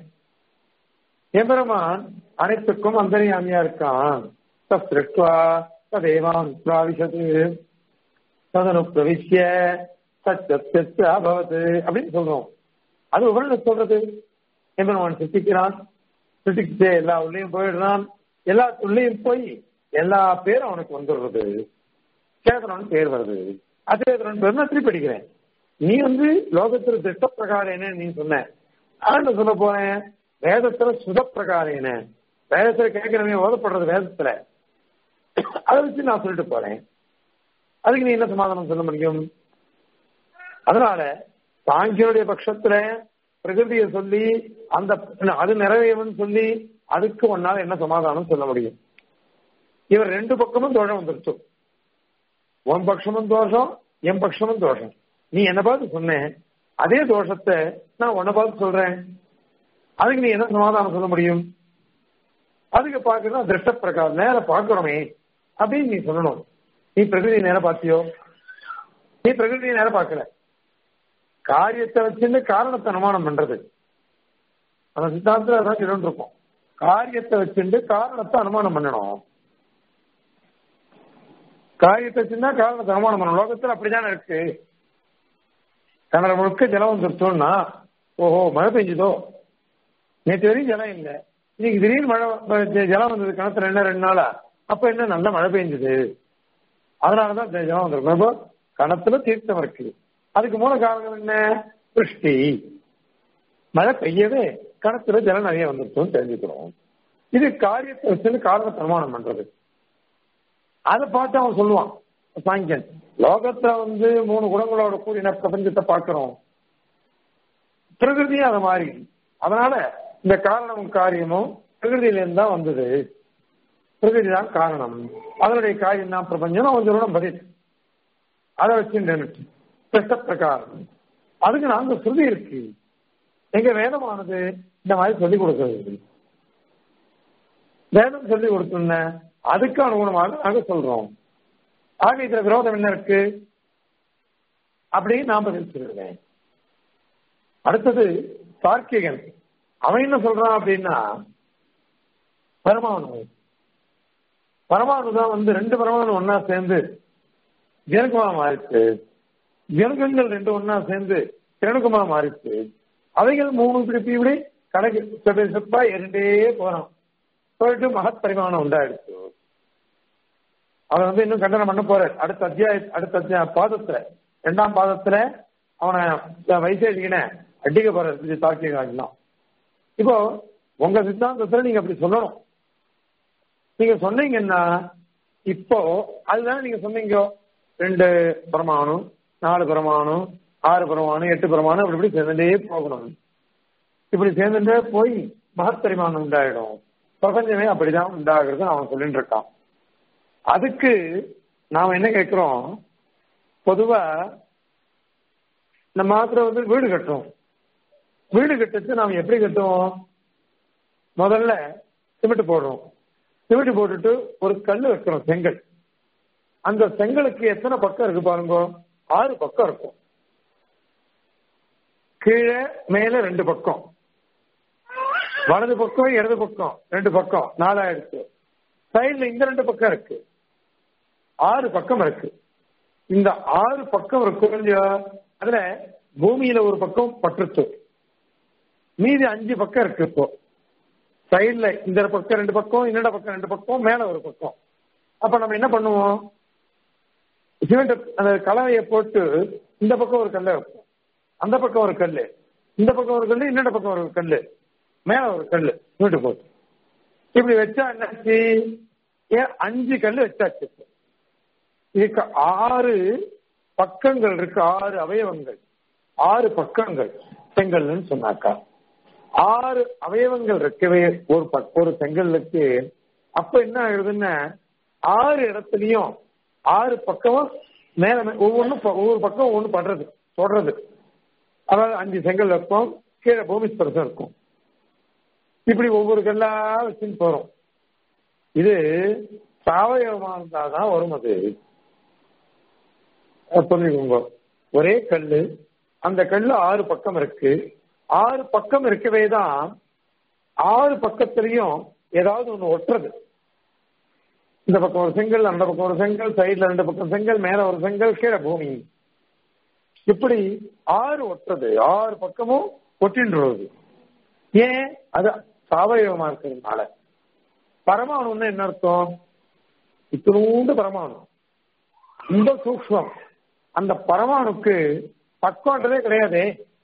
எம்பெருமான் அனைத்துக்கும் அந்தரியாமியா இருக்கான் திருஷ்டுவா ததேவான் பிராவிசது ததனு பிரவிஷ்ய சத்தியத்து அபவது அப்படின்னு சொல்றோம் அது உபரண சொல்றது எம்பெருமான் சிருஷ்டிக்கிறான் சிருஷ்டிச்சு எல்லா உள்ளயும் போயிடுறான் எல்லா உள்ளயும் போய் எல்லா பேரும் அவனுக்கு வந்துடுறது சேதனன் பேர் வருது அச்சேதனன் பேர் நான் திருப்பி அடிக்கிறேன் நீ வந்து லோகத்துல திட்ட பிரகாரம் என்ன நீ சொன்ன நான் சொல்ல போறேன் வேதத்துல சுத பிரகாரம் என்ன வேதத்துல கேட்கிறவங்க ஓதப்படுறது வேதத்துல அதை வச்சு நான் சொல்லிட்டு போறேன் அதுக்கு நீ என்ன சமாதானம் சொல்ல முடியும் அதனால சாங்கியனுடைய பட்சத்துல பிரகிருதியை சொல்லி அந்த அது நிறைவேவன் சொல்லி அதுக்கு ஒன்னால என்ன சமாதானம் சொல்ல முடியும் இவர் ரெண்டு பக்கமும் தோஷம் வந்துருச்சு உன் பட்சமும் தோஷம் என் பட்சமும் தோஷம் நீ என்ன பார்த்து சொன்ன அதே தோஷத்தை நான் உன்னை பார்த்து சொல்றேன் அதுக்கு நீ என்ன சமாதானம் சொல்ல முடியும் அதுக்கு பார்க்கணும் திருஷ்ட பிரகாரம் நேர பார்க்கிறோமே அப்படின்னு நீ சொல்லணும் நீ பிரகிருதி நேரம் பார்த்தியோ நீ பிரகிருதியை நேரம் பார்க்கல காரியத்தை வச்சிருந்து காரணத்தை அனுமானம் பண்றது அந்த சித்தாந்தத்தில் அதான் சொல்லிட்டு இருக்கோம் காரியத்தை வச்சிருந்து காரணத்தை அனுமானம் பண்ணணும் காரியத்தை வச்சிருந்தா காரணத்தை அனுமானம் பண்ணணும் லோகத்தில் அப்படிதானே இருக்கு கனடா முழுக்க ஜலம் வந்துருச்சோம்னா ஓஹோ மழை பெஞ்சுதோ நேற்று வரையும் ஜலம் இல்லை இன்னைக்கு திடீர்னு மழை ஜலம் வந்தது கிணத்துல என்ன ரெண்டு நாளா அப்ப என்ன நல்ல மழை பெஞ்சது அதனாலதான் ஜலம் வந்திருக்கும் கணத்துல தீர்த்தம் இருக்கு அதுக்கு மூல காரணம் என்ன சிருஷ்டி மழை பெய்யவே கணத்துல ஜலம் நிறைய வந்துருச்சோன்னு தெரிஞ்சுக்கிறோம் இது காரியத்தை வச்சு காரணத்தை அனுமானம் பண்றது அதை பார்த்து அவன் சொல்லுவான் சாங்கியன் லோகத்துல வந்து மூணு குணங்களோட கூடின பிரபஞ்சத்தை பார்க்கிறோம் பிரகிருதியும் அது மாதிரி அதனால இந்த காரணமும் காரியமும் பிரகிருதியிலிருந்து தான் வந்தது பிரகிருதி தான் காரணம் அதனுடைய காரியம் தான் பிரபஞ்சம் அவன் சொல்லணும் பதில் அதை வச்சு பிரஷ்ட பிரகாரம் அதுக்கு நாங்க ஸ்ருதி இருக்கு எங்க வேதமானது இந்த மாதிரி சொல்லிக் கொடுக்கிறது வேதம் சொல்லி கொடுத்துன அதுக்கு அனுகுணமாக நாங்க சொல்றோம் ஆக இதுல விரோதம் என்ன இருக்கு அப்படின்னு நான் பதில் சொல்லுவேன் அடுத்தது தார்க்கிகன் அவன் என்ன சொல்றான் அப்படின்னா பரமாணு பரமாணு தான் வந்து ரெண்டு பரமாணு ஒன்னா சேர்ந்து ஜனகுமா மாறிச்சு ஜனகங்கள் ரெண்டு ஒன்னா சேர்ந்து திரணுகுமா மாறிச்சு அவைகள் மூணு திருப்பி இப்படி கணக்கு ஸ்டெப் ஸ்டெப்பா இரண்டே போறான் போயிட்டு மகத் பரிமாணம் உண்டாயிடுச்சு அவன் வந்து இன்னும் கண்டனம் பண்ண போற அடுத்த அத்தியாய அடுத்த அத்தியாய பாதத்துல ரெண்டாம் பாதத்துல அவனை வைசேஷிகனை அடிக்க போற தாக்கியம் இப்போ உங்க சித்தாந்தத்துல நீங்க அப்படி சொல்லணும் நீங்க சொன்னீங்கன்னா இப்போ அதுதான் நீங்க சொன்னீங்க ரெண்டு பிரமாணு நாலு பிரமாணு ஆறு பிரமாணம் எட்டு பிரமாணம் அப்படி இப்படி சேர்ந்துட்டே போகணும் இப்படி சேர்ந்துட்டே போய் மகப்பரிமாணம் உண்டாயிடும் பிரபஞ்சமே அப்படிதான் உண்டாகிறது அவன் சொல்லிட்டு இருக்கான் அதுக்கு நாம என்ன கேட்கிறோம் பொதுவா நம்ம மாத்திரம் வந்து வீடு கட்டுறோம் வீடு கட்டுச்சு நாம் எப்படி கட்டுவோம் முதல்ல சிமெண்ட் போடுறோம் சிமெண்ட் போட்டுட்டு ஒரு கல் வைக்கிறோம் செங்கல் அந்த செங்கலுக்கு எத்தனை பக்கம் இருக்கு பாருங்க ஆறு பக்கம் இருக்கும் கீழே மேல ரெண்டு பக்கம் வலது பக்கம் இடது பக்கம் ரெண்டு பக்கம் நாலாயிரத்து சைட்ல இந்த ரெண்டு பக்கம் இருக்கு ஆறு பக்கம் இருக்கு இந்த ஆறு பக்கம் இருக்கும் இல்லையா அதுல பூமியில ஒரு பக்கம் பற்றுச்சு மீதி அஞ்சு பக்கம் இருக்கு இப்போ சைட்ல இந்த பக்கம் ரெண்டு பக்கம் இன்னொரு பக்கம் ரெண்டு பக்கம் மேல ஒரு பக்கம் அப்ப நம்ம என்ன பண்ணுவோம் சிமெண்ட் அந்த கலவையை போட்டு இந்த பக்கம் ஒரு கல்லை வைப்போம் அந்த பக்கம் ஒரு கல் இந்த பக்கம் ஒரு கல் இன்னொரு பக்கம் ஒரு கல் மேல ஒரு கல் சிமெண்ட் போட்டு இப்படி வச்சா என்னாச்சு ஏன் அஞ்சு கல் வச்சாச்சு இதுக்கு ஆறு பக்கங்கள் இருக்கு ஆறு அவயவங்கள் ஆறு பக்கங்கள் செங்கல்னு சொன்னாக்கா ஆறு அவயவங்கள் இருக்கவே ஒரு ஒரு செங்கல்லுக்கு அப்ப என்ன ஆகுதுன்னா ஆறு இடத்துலயும் ஆறு பக்கமும் மேல ஒவ்வொன்றும் ஒவ்வொரு பக்கம் ஒவ்வொன்று படுறது தொடறது அதாவது அஞ்சு செங்கல் வைப்போம் கீழே பூமி ஸ்பர்சம் இருக்கும் இப்படி ஒவ்வொரு கல்லா வச்சுன்னு போறோம் இது சாவயவமா இருந்தாதான் வரும் அது புரிஞ்சுக்கோங்க ஒரே கல்லு அந்த கல்லு ஆறு பக்கம் இருக்கு ஆறு பக்கம் இருக்கவே தான் ஆறு பக்கத்திலையும் ஏதாவது ஒண்ணு ஒட்டுறது இந்த பக்கம் ஒரு செங்கல் அந்த பக்கம் ஒரு செங்கல் சைட்ல ரெண்டு பக்கம் செங்கல் மேல ஒரு செங்கல் கீழே பூமி இப்படி ஆறு ஒட்டுறது ஆறு பக்கமும் ஒட்டின்றது ஏன் அது சாவயவமா இருக்கிறதுனால பரமாணுன்னா என்ன அர்த்தம் இத்தினூண்டு பரமாணு ரொம்ப சூக்மம் அந்த பரமாணுக்கு பக்கம்ன்றதே கிடையாதே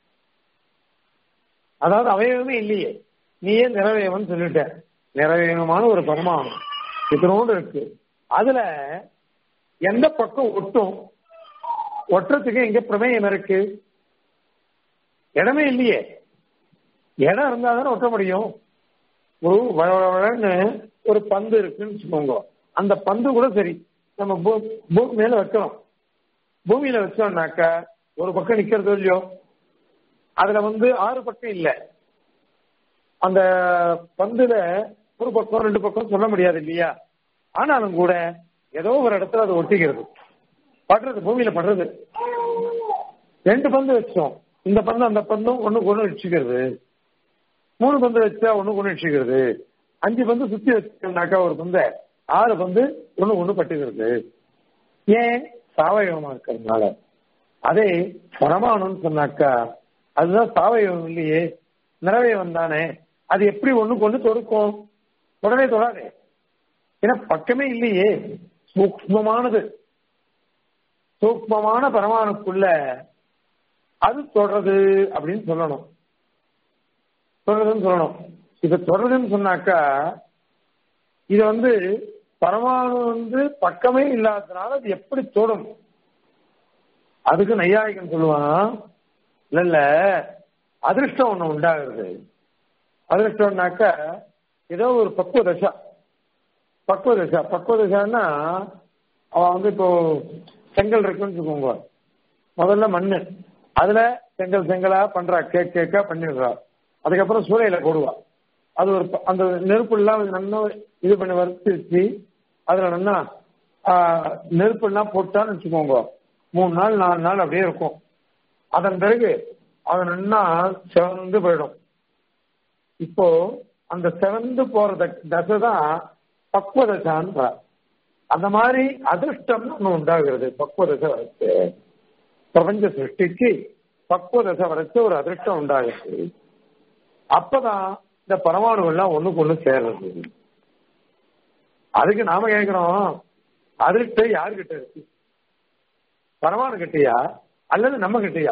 அதாவது அவயவமே இல்லையே நீயே நிறைவேவன் சொல்லிட்ட நிறைவேகமான ஒரு பரமாணு இத்தனோடு இருக்கு அதுல எந்த பக்கம் ஒட்டும் ஒட்டுறதுக்கு எங்க பிரமேயம் இருக்கு இடமே இல்லையே இடம் இருந்தா தானே ஒட்ட முடியும் ஒரு வளன்னு ஒரு பந்து இருக்குன்னு வச்சுக்கோங்க அந்த பந்து கூட சரி நம்ம பூமி மேல வைக்கிறோம் பூமியில வச்சோம்னாக்கா ஒரு பக்கம் நிக்கிறது இல்லையோ அதுல வந்து ஆறு பக்கம் இல்ல அந்த பந்துல ஒரு பக்கம் ரெண்டு பக்கம் சொல்ல முடியாது இல்லையா ஆனாலும் கூட ஏதோ ஒரு இடத்துல அது ஒட்டிக்கிறது படுறது பூமியில படுறது ரெண்டு பந்து வச்சோம் இந்த பந்து அந்த பந்தும் ஒண்ணுக்கு ஒண்ணு வச்சுக்கிறது மூணு பந்து வச்சா ஒண்ணுக்கு ஒண்ணு வச்சுக்கிறது அஞ்சு பந்து சுத்தி வச்சோம்னாக்கா ஒரு பந்த ஆறு பந்து ஒண்ணு ஒண்ணு பட்டுக்கிறது ஏன் சாவயவமா இருக்கிறதுனால அதே பரமாணுன்னு சொன்னாக்கா அதுதான் சாவயவம் இல்லையே நிறவயவம் தானே அது எப்படி ஒண்ணுக்கு ஒண்ணு தொடுக்கும் உடனே தொடாதே ஏன்னா பக்கமே இல்லையே சூக்மமானது சூக்மமான பரமாணுக்குள்ள அது தொடருது அப்படின்னு சொல்லணும் தொடருதுன்னு சொல்லணும் இப்ப தொடருதுன்னு சொன்னாக்கா இது வந்து பரமாணு வந்து பக்கமே இல்லாததுனால அது எப்படி தொடும் அதுக்கு நையாயிகன் சொல்லுவான் இல்ல இல்ல அதிர்ஷ்டம் ஒண்ணு உண்டாகுது அதிர்ஷ்டம்னாக்க ஏதோ ஒரு பக்குவ தசா பக்குவ தசா பக்குவ தசான்னா அவன் வந்து இப்போ செங்கல் இருக்குன்னு வச்சுக்கோங்க முதல்ல மண்ணு அதுல செங்கல் செங்கலா பண்றா கேக் கேக்கா பண்ணிடுறா அதுக்கப்புறம் சூளையில போடுவா அது ஒரு ப- அந்த நெருப்பு எல்லாம் நல்லா இது பண்ணி வறுத்து அதுல நல்லா ஆஹ், நெருப்பு எல்லாம் போட்டான்னு வச்சுக்கோங்க மூணு நாள் நாலு நாள் அப்படியே இருக்கும் அதன் பிறகு அது நல்லா சிவந்து போயிடும் இப்போ அந்த சிவந்து போற த- தசை தான் பக்குவ தசான்ற அந்த மாதிரி அதிர்ஷ்டம் ஒண்ணு உண்டாகிறது பக்குவ தசை வரைச்சு பிரபஞ்ச சிருஷ்டிக்கு பக்குவ தசை வரைச்சு ஒரு அதிர்ஷ்டம் உண்டாகுது அப்பதான் இந்த பரமாணுகள்லாம் ஒண்ணுக்கு ஒண்ணு சேர்றது அதுக்கு நாம கேட்கிறோம் அதிர்ஷ்டம் யாருகிட்ட இருக்கு பரமாணு கிட்டயா அல்லது நம்ம கிட்டயா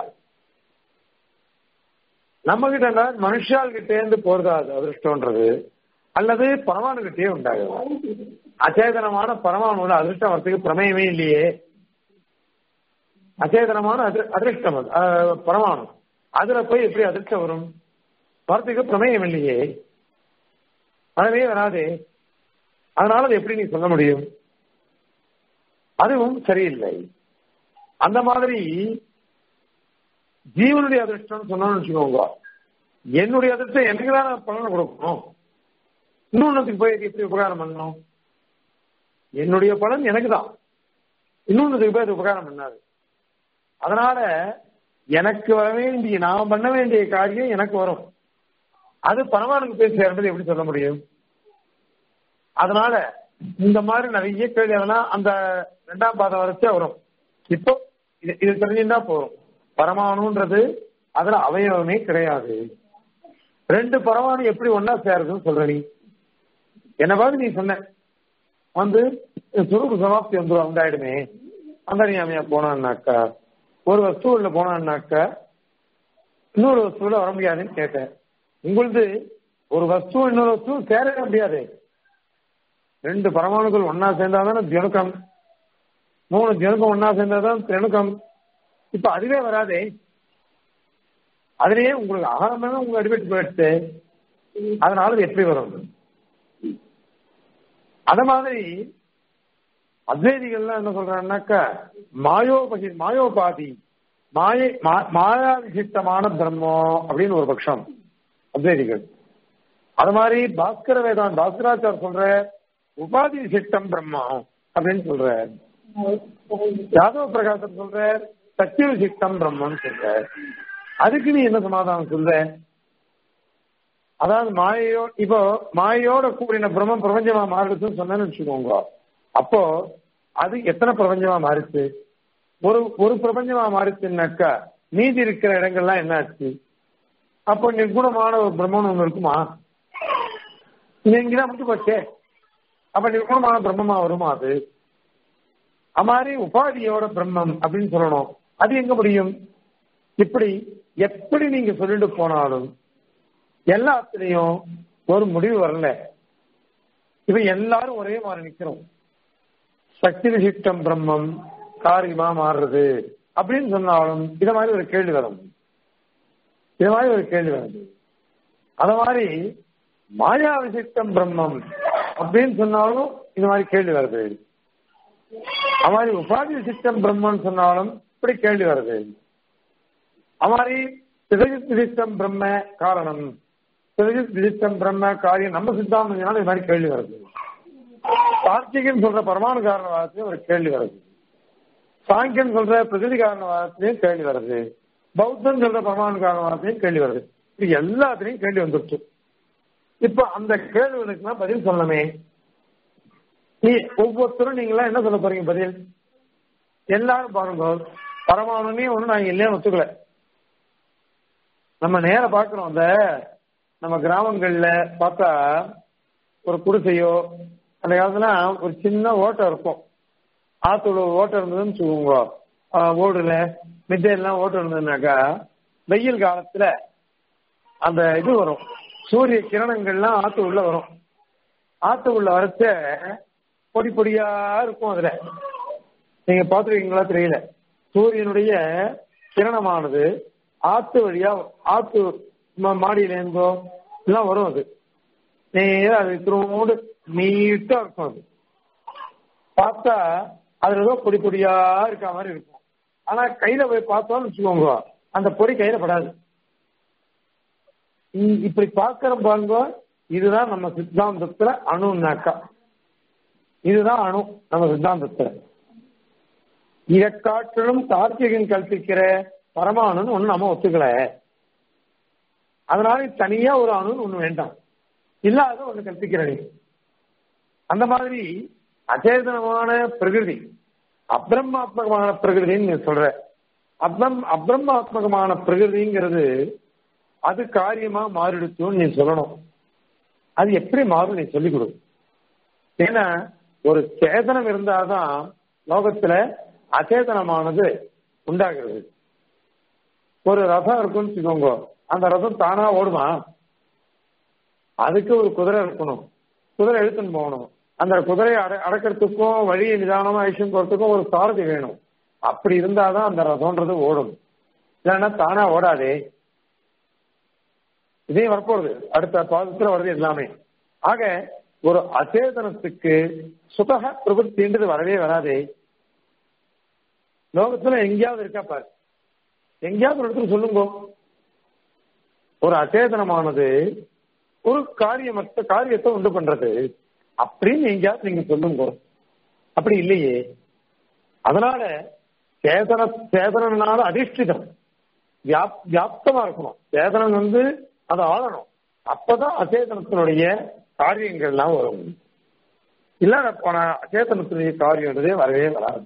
நம்ம கிட்ட மனுஷால் கிட்டே இருந்து போறதா அது அதிர்ஷ்டம்ன்றது அல்லது பரமாணு கிட்டே உண்டாகுது அச்சேதனமான பரமாணுல அதிர்ஷ்டம் வரத்துக்கு பிரமேயமே இல்லையே அச்சேதனமான அதிர்- அதிர்ஷ்டம் அது, அஹ், பரமாணு அதுல போய் எப்படி அதிர்ஷ்டம் வரும் வரத்துக்கு பிரமேயம் இல்லையே அதுவே வராதே அதனால அதை எப்படி நீ சொல்ல முடியும் அதுவும் சரியில்லை அந்த மாதிரி ஜீவனுடைய அதிர்ஷ்டம் சொன்னோம்னு வச்சுக்கோங்க என்னுடைய அதிர்ஷ்டம் எனக்கு தான் பலனை கொடுக்கணும் இன்னொன்னுக்கு போய் எப்படி உபகாரம் பண்ணணும் என்னுடைய பலன் எனக்கு தான் இன்னொன்னுக்கு போய் அது உபகாரம் பண்ணாது அதனால எனக்கு வர வேண்டிய நான் பண்ண வேண்டிய காரியம் எனக்கு வரும் அது பரமானுக்கு போய் சேர்றது எப்படி சொல்ல முடியும் அதனால இந்த மாதிரி நிறைய கேள்வி அதெல்லாம் அந்த ரெண்டாம் பாதம் வரைச்சே வரும் இப்போ இது இது தெரிஞ்சுட்டா போதும் பரமாணுன்றது அதுல அவயவமே கிடையாது ரெண்டு பரமாணு எப்படி ஒன்னா சேருதுன்னு சொல்ற நீ என்ன பாரு நீ சொன்ன வந்து சுரூப சமாப்தி வந்துடும் உண்டாயிடுமே அந்தரியாமையா போனான்னாக்கா ஒரு வஸ்துவுல போனான்னாக்கா இன்னொரு வஸ்துவில வர முடியாதுன்னு கேட்டேன் உங்களுது ஒரு வஸ்து இன்னொரு வஸ்து சேரவே முடியாது ரெண்டு பரமாணுக்கள் ஒன்னா சேர்ந்தாதானே தியணுக்கம் மூணு தியணுக்கம் ஒன்னா சேர்ந்தாதான் தியணுக்கம் இப்ப அதுவே வராதே அதுலயே உங்களுக்கு ஆரம்பமே உங்க அடிபட்டு போயிடுச்சு அதனால அது எப்படி வரும் அத மாதிரி அத்வைதிகள்லாம் என்ன சொல்றாங்கன்னாக்கா மாயோபகி மாயோபாதி மாயை மா- மாயா விசிஷ்டமான பிரம்மம் அப்படின்னு ஒரு பட்சம் அத்வைதிகள் அது மாதிரி பாஸ்கர வேதான் பாஸ்கராச்சார் சொல்ற உபாதி விசிஷ்டம் பிரம்மம் அப்படின்னு சொல்ற யாதவ பிரகாசம் சொல்ற சத்திய விசிஷ்டம் பிரம்மம்னு சொல்ற அதுக்கு நீ என்ன சமாதானம் சொல்ற அதாவது மாயையோ இப்போ மாயையோட கூடின பிரம்மம் பிரபஞ்சமா மாறுதுன்னு சொன்னேன்னு வச்சுக்கோங்க அப்போ அது எத்தனை பிரபஞ்சமா மாறுச்சு ஒரு ஒரு பிரபஞ்சமா மாறுச்சுன்னாக்கா மீதி இருக்கிற இடங்கள்லாம் என்ன ஆச்சு அப்போ நிர்குணமான ஒரு பிரம்மன் ஒண்ணு இருக்குமா இது இங்கதான் முடிஞ்சு போச்சே அப்ப நிர்குணமான பிரம்மமா வருமா அது அது மாதிரி உபாதியோட பிரம்மம் அப்படின்னு சொல்லணும் அது எங்க முடியும் இப்படி எப்படி நீங்க சொல்லிட்டு போனாலும் எல்லாத்துலயும் ஒரு முடிவு வரல இப்ப எல்லாரும் ஒரே மாதிரி நிக்கிறோம் சக்தி விசிஷ்டம் பிரம்மம் காரியமா மாறுறது அப்படின்னு சொன்னாலும் இத மாதிரி ஒரு கேள்வி வரும் இது மாதிரி ஒரு கேள்வி வருது அத மாதிரி மாயா விசிஷ்டம் பிரம்மம் அப்படின்னு சொன்னாலும் இது மாதிரி கேள்வி வருது அது மாதிரி உபாதி விசிஷ்டம் பிரம்மன் சொன்னாலும் இப்படி கேள்வி வருது அது மாதிரி சிதஜித் விசிஷ்டம் பிரம்ம காரணம் சிதஜித் விசிஷ்டம் பிரம்ம காரியம் நம்ம சித்தாந்தம் சொன்னாலும் இது மாதிரி கேள்வி வருது கார்த்திகன் சொல்ற பரமாணு காரணவாதத்திலையும் ஒரு கேள்வி வருது சாங்கியன் சொல்ற பிரகிருதி காரணவாதத்திலையும் கேள்வி வருது பௌத்தன் சொல்ற பரமாணு காரணவாதத்திலையும் கேள்வி வருது இது எல்லாத்துலயும் கேள்வி வந்துருச்சு இப்ப அந்த கேள்விகளுக்குலாம் பதில் சொல்லணுமே நீ ஒவ்வொருத்தரும் நீங்களாம் என்ன சொல்ல போறீங்க பதில் எல்லாரும் பாருங்க பரமாணுமே ஒண்ணு நாங்க இல்லைன்னு ஒத்துக்கல நம்ம நேர பாக்குறோம் அந்த நம்ம கிராமங்கள்ல பார்த்தா ஒரு குடிசையோ அந்த காலத்துல ஒரு சின்ன ஓட்டம் இருக்கும் ஆத்தோட ஓட்டம் இருந்ததுன்னு வச்சுக்கோங்க ஆஹ் ஓடுல மித்தையெல்லாம் ஓட்டம் இருந்ததுனாக்கா வெயில் காலத்துல அந்த இது வரும் சூரிய கிரணங்கள்லாம் ஆத்து உள்ள வரும் ஆத்து உள்ள வரச்ச பொடி பொடியா இருக்கும் அதுல நீங்க பாத்துருக்கீங்களா தெரியல சூரியனுடைய கிரணமானது ஆத்து வழியா ஆத்து ம- மாடியில இருந்தோ எல்லாம் வரும் அது நேரா அது திரும்ப நீட்டா இருக்கும் அது பார்த்தா அதுல ஏதோ பொடி பொடியா இருக்க மாதிரி இருக்கும் ஆனா கையில போய் பார்த்தோம்னு வச்சுக்கோங்க அந்த பொடி கையில படாது இ- இப்படி பாக்குற பாருங்க இதுதான் நம்ம சித்தாந்தத்துல அணுனாக்கா இதுதான் அணு நம்ம சித்தாந்தத்துல இதை காட்டிலும் தார்க்கிகன் கல்பிக்கிற பரமாணுன்னு ஒண்ணு நம்ம ஒத்துக்கல அதனால தனியா ஒரு அணுன்னு ஒண்ணு வேண்டாம் இல்லாத ஒண்ணு கல்பிக்கிற நீ அந்த மாதிரி அச்சேதனமான பிரகிருதி அப்ரமாத்மகமான பிரகிருதின்னு நீ சொல்ற அப்ரம் அப்ரமாத்மகமான பிரகிருதிங்கிறது அது காரியமா மாறிடுச்சுன்னு நீ சொல்லணும் அது எப்படி மாறும் நீ சொல்லிக் கொடு ஏன்னா ஒரு சேதனம் இருந்தாதான் லோகத்துல அச்சேதனமானது உண்டாகிறது ஒரு ரதம் இருக்குன்னு வச்சுக்கோங்க அந்த ரதம் தானா ஓடுமா அதுக்கு ஒரு குதிரை இருக்கணும் குதிரை எடுத்துன்னு போகணும் அந்த குதிரையை அட அடக்கிறதுக்கும் வழியை நிதானமா ஐஷம் போறதுக்கும் ஒரு சாரதி வேணும் அப்படி இருந்தாதான் அந்த ரதம்ன்றது ஓடும் இல்லைன்னா தானா ஓடாதே இதே வரப்போறது அடுத்த பாதத்துல வருது எல்லாமே ஆக ஒரு அச்சேதனத்துக்கு சுதக பிரபுத்தின்றது வரவே வராதே லோகத்துல எங்கேயாவது இருக்கா பாரு எங்கேயாவது ஒரு இடத்துல சொல்லுங்க ஒரு அச்சேதனமானது ஒரு காரியமற்ற காரியத்தை உண்டு பண்றது அப்படின்னு எங்கேயாவது நீங்க சொல்லுங்க அப்படி இல்லையே அதனால சேதன சேதனனால அதிஷ்டிதம் வியாப் வியாப்தமா இருக்கணும் சேதனம் வந்து அதை ஆளணும் அப்பதான் அச்சேதனத்தினுடைய காரியங்கள்லாம் வரும் இல்லாத போன அச்சேதனத்தினுடைய காரியன்றதே வரவே வராது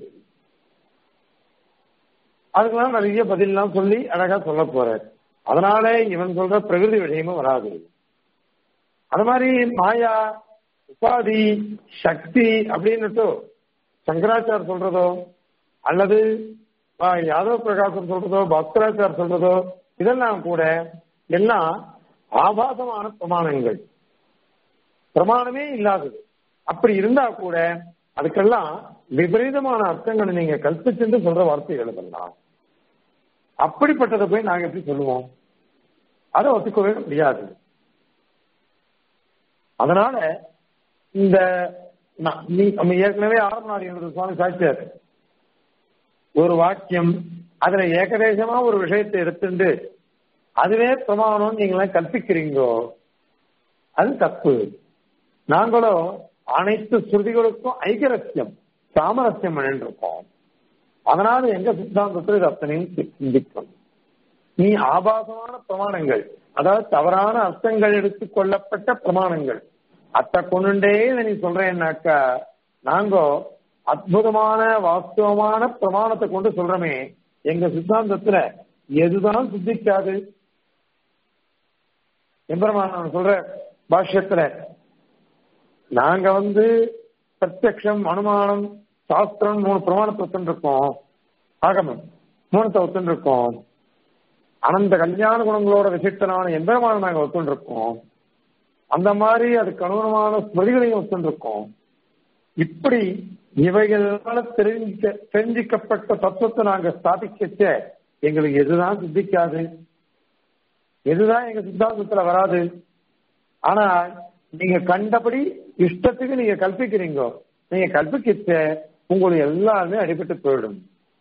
அதுக்கெல்லாம் நிறைய பதிலாம் சொல்லி அழகா சொல்ல போறார் அதனால இவன் சொல்ற பிரகிருதி விஷயமும் வராது அது மாதிரி மாயா உபாதி சக்தி அப்படின்னுட்டு சங்கராச்சார் சொல்றதோ அல்லது ஆ, யாதவ பிரகாசம் சொல்றதோ பக்தராச்சார் சொல்றதோ இதெல்லாம் கூட எல்லாம் ஆபாசமான பிரமாணங்கள் பிரமாணமே இல்லாதது அப்படி இருந்தா கூட அதுக்கெல்லாம் விபரீதமான அர்த்தங்களை நீங்க கல்பிச்சுட்டு சொல்ற வார்த்தைகள் இதெல்லாம் அப்படிப்பட்டதை போய் நாங்க எப்படி சொல்லுவோம் அதை ஒத்துக்கவே முடியாது அதனால இந்த நா- நீ நம்ம ஏற்கனவே ஆரம்ப நாடு சுவாமி சாட்சியார் ஒரு வாக்கியம் அதுல ஏகதேசமா ஒரு விஷயத்தை எடுத்துட்டு அதுவே பிரமாணம் நீங்களாம் கற்பிக்கிறீங்கோ அது தப்பு நாங்களோ அனைத்து ஸ்ருதிகளுக்கும் ஐகரஸ்யம் சாமரஸ்யம் பண்ணிருக்கோம் அதனால எங்க சித்தாந்தத்தில் இது அத்தனையும் சி- சிந்திக்கும் நீ ஆபாசமான பிரமாணங்கள் அதாவது தவறான அர்த்தங்கள் எடுத்துக் கொள்ளப்பட்ட பிரமாணங்கள் அத்தை கொண்டுண்டே இதை நீ சொல்றேன்னாக்கா நாங்க அற்புதமான வாஸ்தவமான பிரமாணத்தை கொண்டு சொல்றோமே எங்க சித்தாந்தத்துல எதுதான் சித்திக்காது எம்பெருமான் சொல்ற பாஷ்யத்துல நாங்க வந்து பிரத்யக்ஷம் அனுமானம் சாஸ்திரம் மூணு பிரமாணத்தை ஒத்துருக்கோம் ஆகமம் மூணத்தை ஒத்துருக்கோம் அனந்த கல்யாண குணங்களோட விசிஷ்டனான எம்பெருமான நாங்க ஒத்துருக்கோம் அந்த மாதிரி அதுக்கு அனுகுணமான ஸ்மிருதிகளையும் ஒத்துருக்கோம் இப்படி இவைகளால தெரிஞ்சிக்க தெரிஞ்சிக்கப்பட்ட தத்துவத்தை நாங்க ஸ்தாபிக்கச்ச எங்களுக்கு எதுதான் சித்திக்காது எதுதான் எங்க சித்தாந்தத்துல வராது ஆனா நீங்க கண்டபடி இஷ்டத்துக்கு நீங்க கல்பிக்கிறீங்க நீங்க கல்பிக்கிச்ச உங்களுக்கு எல்லாமே அடிபட்டு போயிடும்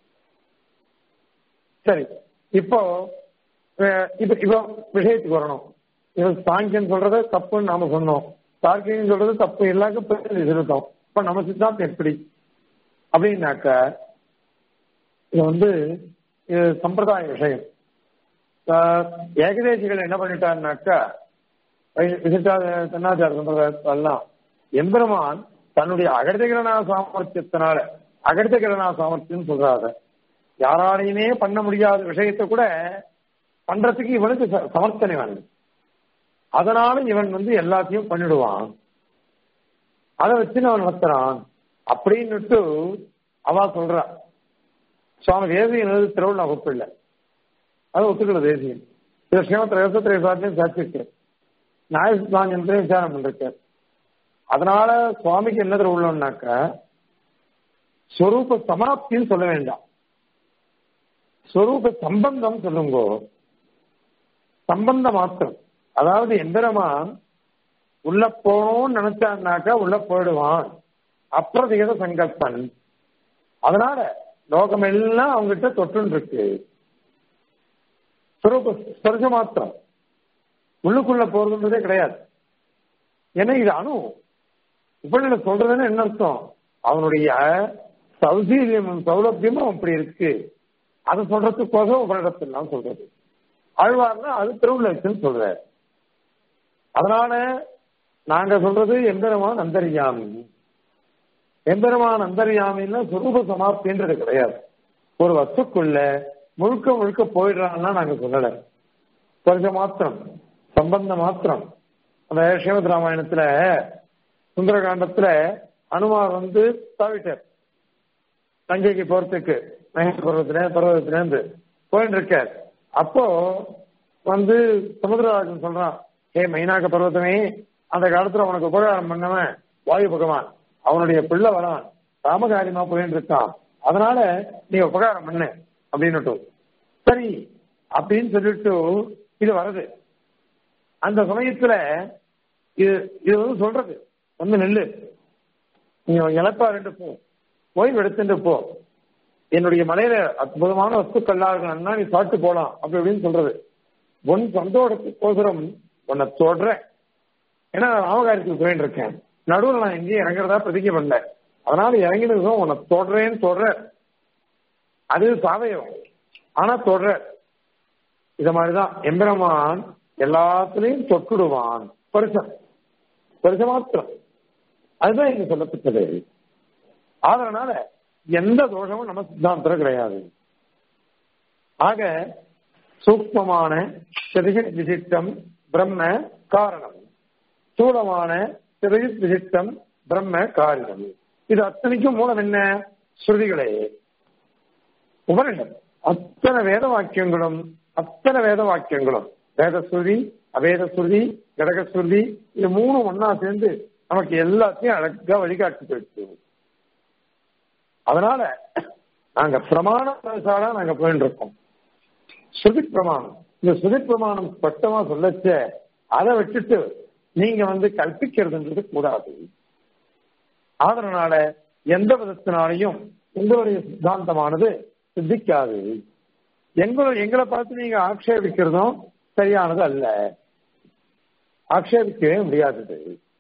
சரி இப்போ அஹ், இப்ப இப்போ விஷயத்துக்கு வரணும் இவன் சாங்கியன் சொல்றது தப்புன்னு நாம சொன்னோம் தார்க்கியன் சொல்றது தப்பு எல்லாருக்கும் பேர் இருக்கோம் இப்ப நம்ம சித்தாந்தம் எப்படி அப்படின்னாக்க இது வந்து இது சம்பிரதாய விஷயம் ஆஹ், ஏகதேசிகள் என்ன பண்ணிட்டாருனாக்கா விசிட்டா தென்னாச்சார சம்பிரதாயத்தெல்லாம் எம்பெருமான் தன்னுடைய அகடிதகிரணா சாமர்த்தியத்தினால அகடிதகிரணா சாமர்த்தியம் சொல்றாங்க யாராலையுமே பண்ண முடியாத விஷயத்தை கூட பண்றதுக்கு இவனுக்கு ச- சமர்த்தனை வேணும் அதனால இவன் வந்து எல்லாத்தையும் பண்ணிடுவான் அதை வச்சு அவன் நடத்துறான் அப்படின்னுட்டு அவ சொல்றா சுவாமி தேசியம் எழுது திருவிழா வகுப்பு இல்லை அது ஒத்துக்கல தேசியம் இது ஸ்ரீமத் ரகசிய சாத்தியம் சாட்சிருக்கு நியாயசுத்தாஞ்சத்தையும் விசாரம் பண்ணிருக்கார் அதனால சுவாமிக்கு என்ன உள்ளோம்னாக்க ஸ்வரூப சமாப்தின்னு சொல்ல வேண்டாம் ஸ்வரூப சம்பந்தம் சொல்லுங்க சம்பந்த மாத்திரம் அதாவது எந்திரமான் உள்ள போகணும்னு நினைச்சான்னாக்கா உள்ள போயிடுவான் அப்பிரதிகத சங்கல்பன் அதனால லோகம் எல்லாம் அவங்ககிட்ட தொற்றுன்னு இருக்கு ஸ்வரூப ஸ்பர்ச மாத்திரம் உள்ளுக்குள்ள போறதுன்றதே கிடையாது ஏன்னா இது அணு இப்படி சொல்றதுன்னு என்ன அர்த்தம் அவனுடைய சௌசீல்யமும் சௌலபியமும் அப்படி இருக்கு அதை சொல்றதுக்கோசம் உபரிடத்திலாம் சொல்றது ஆழ்வார்னா அது திருவிழாச்சுன்னு சொல்ற அதனால நாங்க சொல்றது எம்பெருமான் அந்தரியாமி எம்பெருமான் அந்தரியாமின்னா சுரூப சமாப்தின்றது கிடையாது ஒரு வஸ்துக்குள்ள முழுக்க முழுக்க போயிடுறான்னா நாங்க சொல்லல கொஞ்சம் மாத்திரம் சம்பந்த மாத்திரம் அந்த ஸ்ரீமத் ராமாயணத்துல சுந்தரகாண்டத்துல அனுமார் வந்து தாவிட்டார் தஞ்சைக்கு போறதுக்கு மகேந்திர பர்வத்திலே பர்வதத்திலேருந்து போயிட்டு இருக்கார் அப்போ வந்து சமுத்திரராஜன் சொல்றான் ஏ மைனாக்க பர்வதமே அந்த காலத்துல உனக்கு உபகாரம் பண்ணவன் வாயு பகவான் அவனுடைய பிள்ளை வரான் ராமகாரியமா போயிட்டு இருக்கான் அதனால நீ உபகாரம் பண்ணு அப்படின்னுட்டு சரி அப்படின்னு சொல்லிட்டு இது வருது அந்த சமயத்துல இது இது வந்து சொல்றது வந்து நெல்லு நீ இழப்பா ரெண்டு போ ஓய்வு எடுத்துட்டு போ என்னுடைய மலையில அற்புதமான வஸ்துக்கள்லாம் இருக்கணும்னா நீ சாப்பிட்டு போலாம் அப்படி அப்படின்னு சொல்றது உன் சந்தோஷத்துக்கோசரம் உன்னை தொடறேன் ஏன்னா நான் ராமகாரியத்துக்கு போயிட்டு இருக்கேன் நடுவில் நான் எங்கேயும் இறங்குறதா பிரதிக்க பண்ணல அதனால இறங்கினதும் உன்னை தொடறேன்னு தொடர அது சாதயம் ஆனா தொடர இத மாதிரிதான் எம்பெருமான் எல்லாத்துலயும் தொட்டுடுவான் பரிசம் பரிச மாத்திரம் அதுதான் இங்க சொல்லப்பட்டது அதனால எந்த தோஷமும் நம்ம சித்தாந்தத்தில் கிடையாது ஆக சூக்மமான திரிகித் விசிஷ்டம் பிரம்ம காரணம் ஸ்தூலமான திரிகித் விசிஷ்டம் பிரம்ம காரணம் இது அத்தனைக்கும் மூலம் என்ன ஸ்ருதிகளே உபனிடம் அத்தனை வேத வாக்கியங்களும் அத்தனை வேத வாக்கியங்களும் வேத ஸ்ருதி அவேத ஸ்ருதி கடக ஸ்ருதி இது மூணு ஒன்னா சேர்ந்து நமக்கு எல்லாத்தையும் அழகா வழிகாட்டி போயிடுச்சு அதனால நாங்க பிரமாண பிரசாரா நாங்க போயிட்டு இருக்கோம் ஸ்ருதி பிரமாணம் இந்த ஸ்ருதி பிரமாணம் ஸ்பஷ்டமா சொல்லச்ச அதை விட்டுட்டு நீங்க வந்து கற்பிக்கிறதுன்றது கூடாது அதனால எந்த விதத்தினாலையும் உங்களுடைய சித்தாந்தமானது சித்திக்காது எங்களை எங்களை பார்த்து நீங்க ஆக்ஷேபிக்கிறதும் சரியானது அல்ல ஆக்ஷேபிக்கவே முடியாதது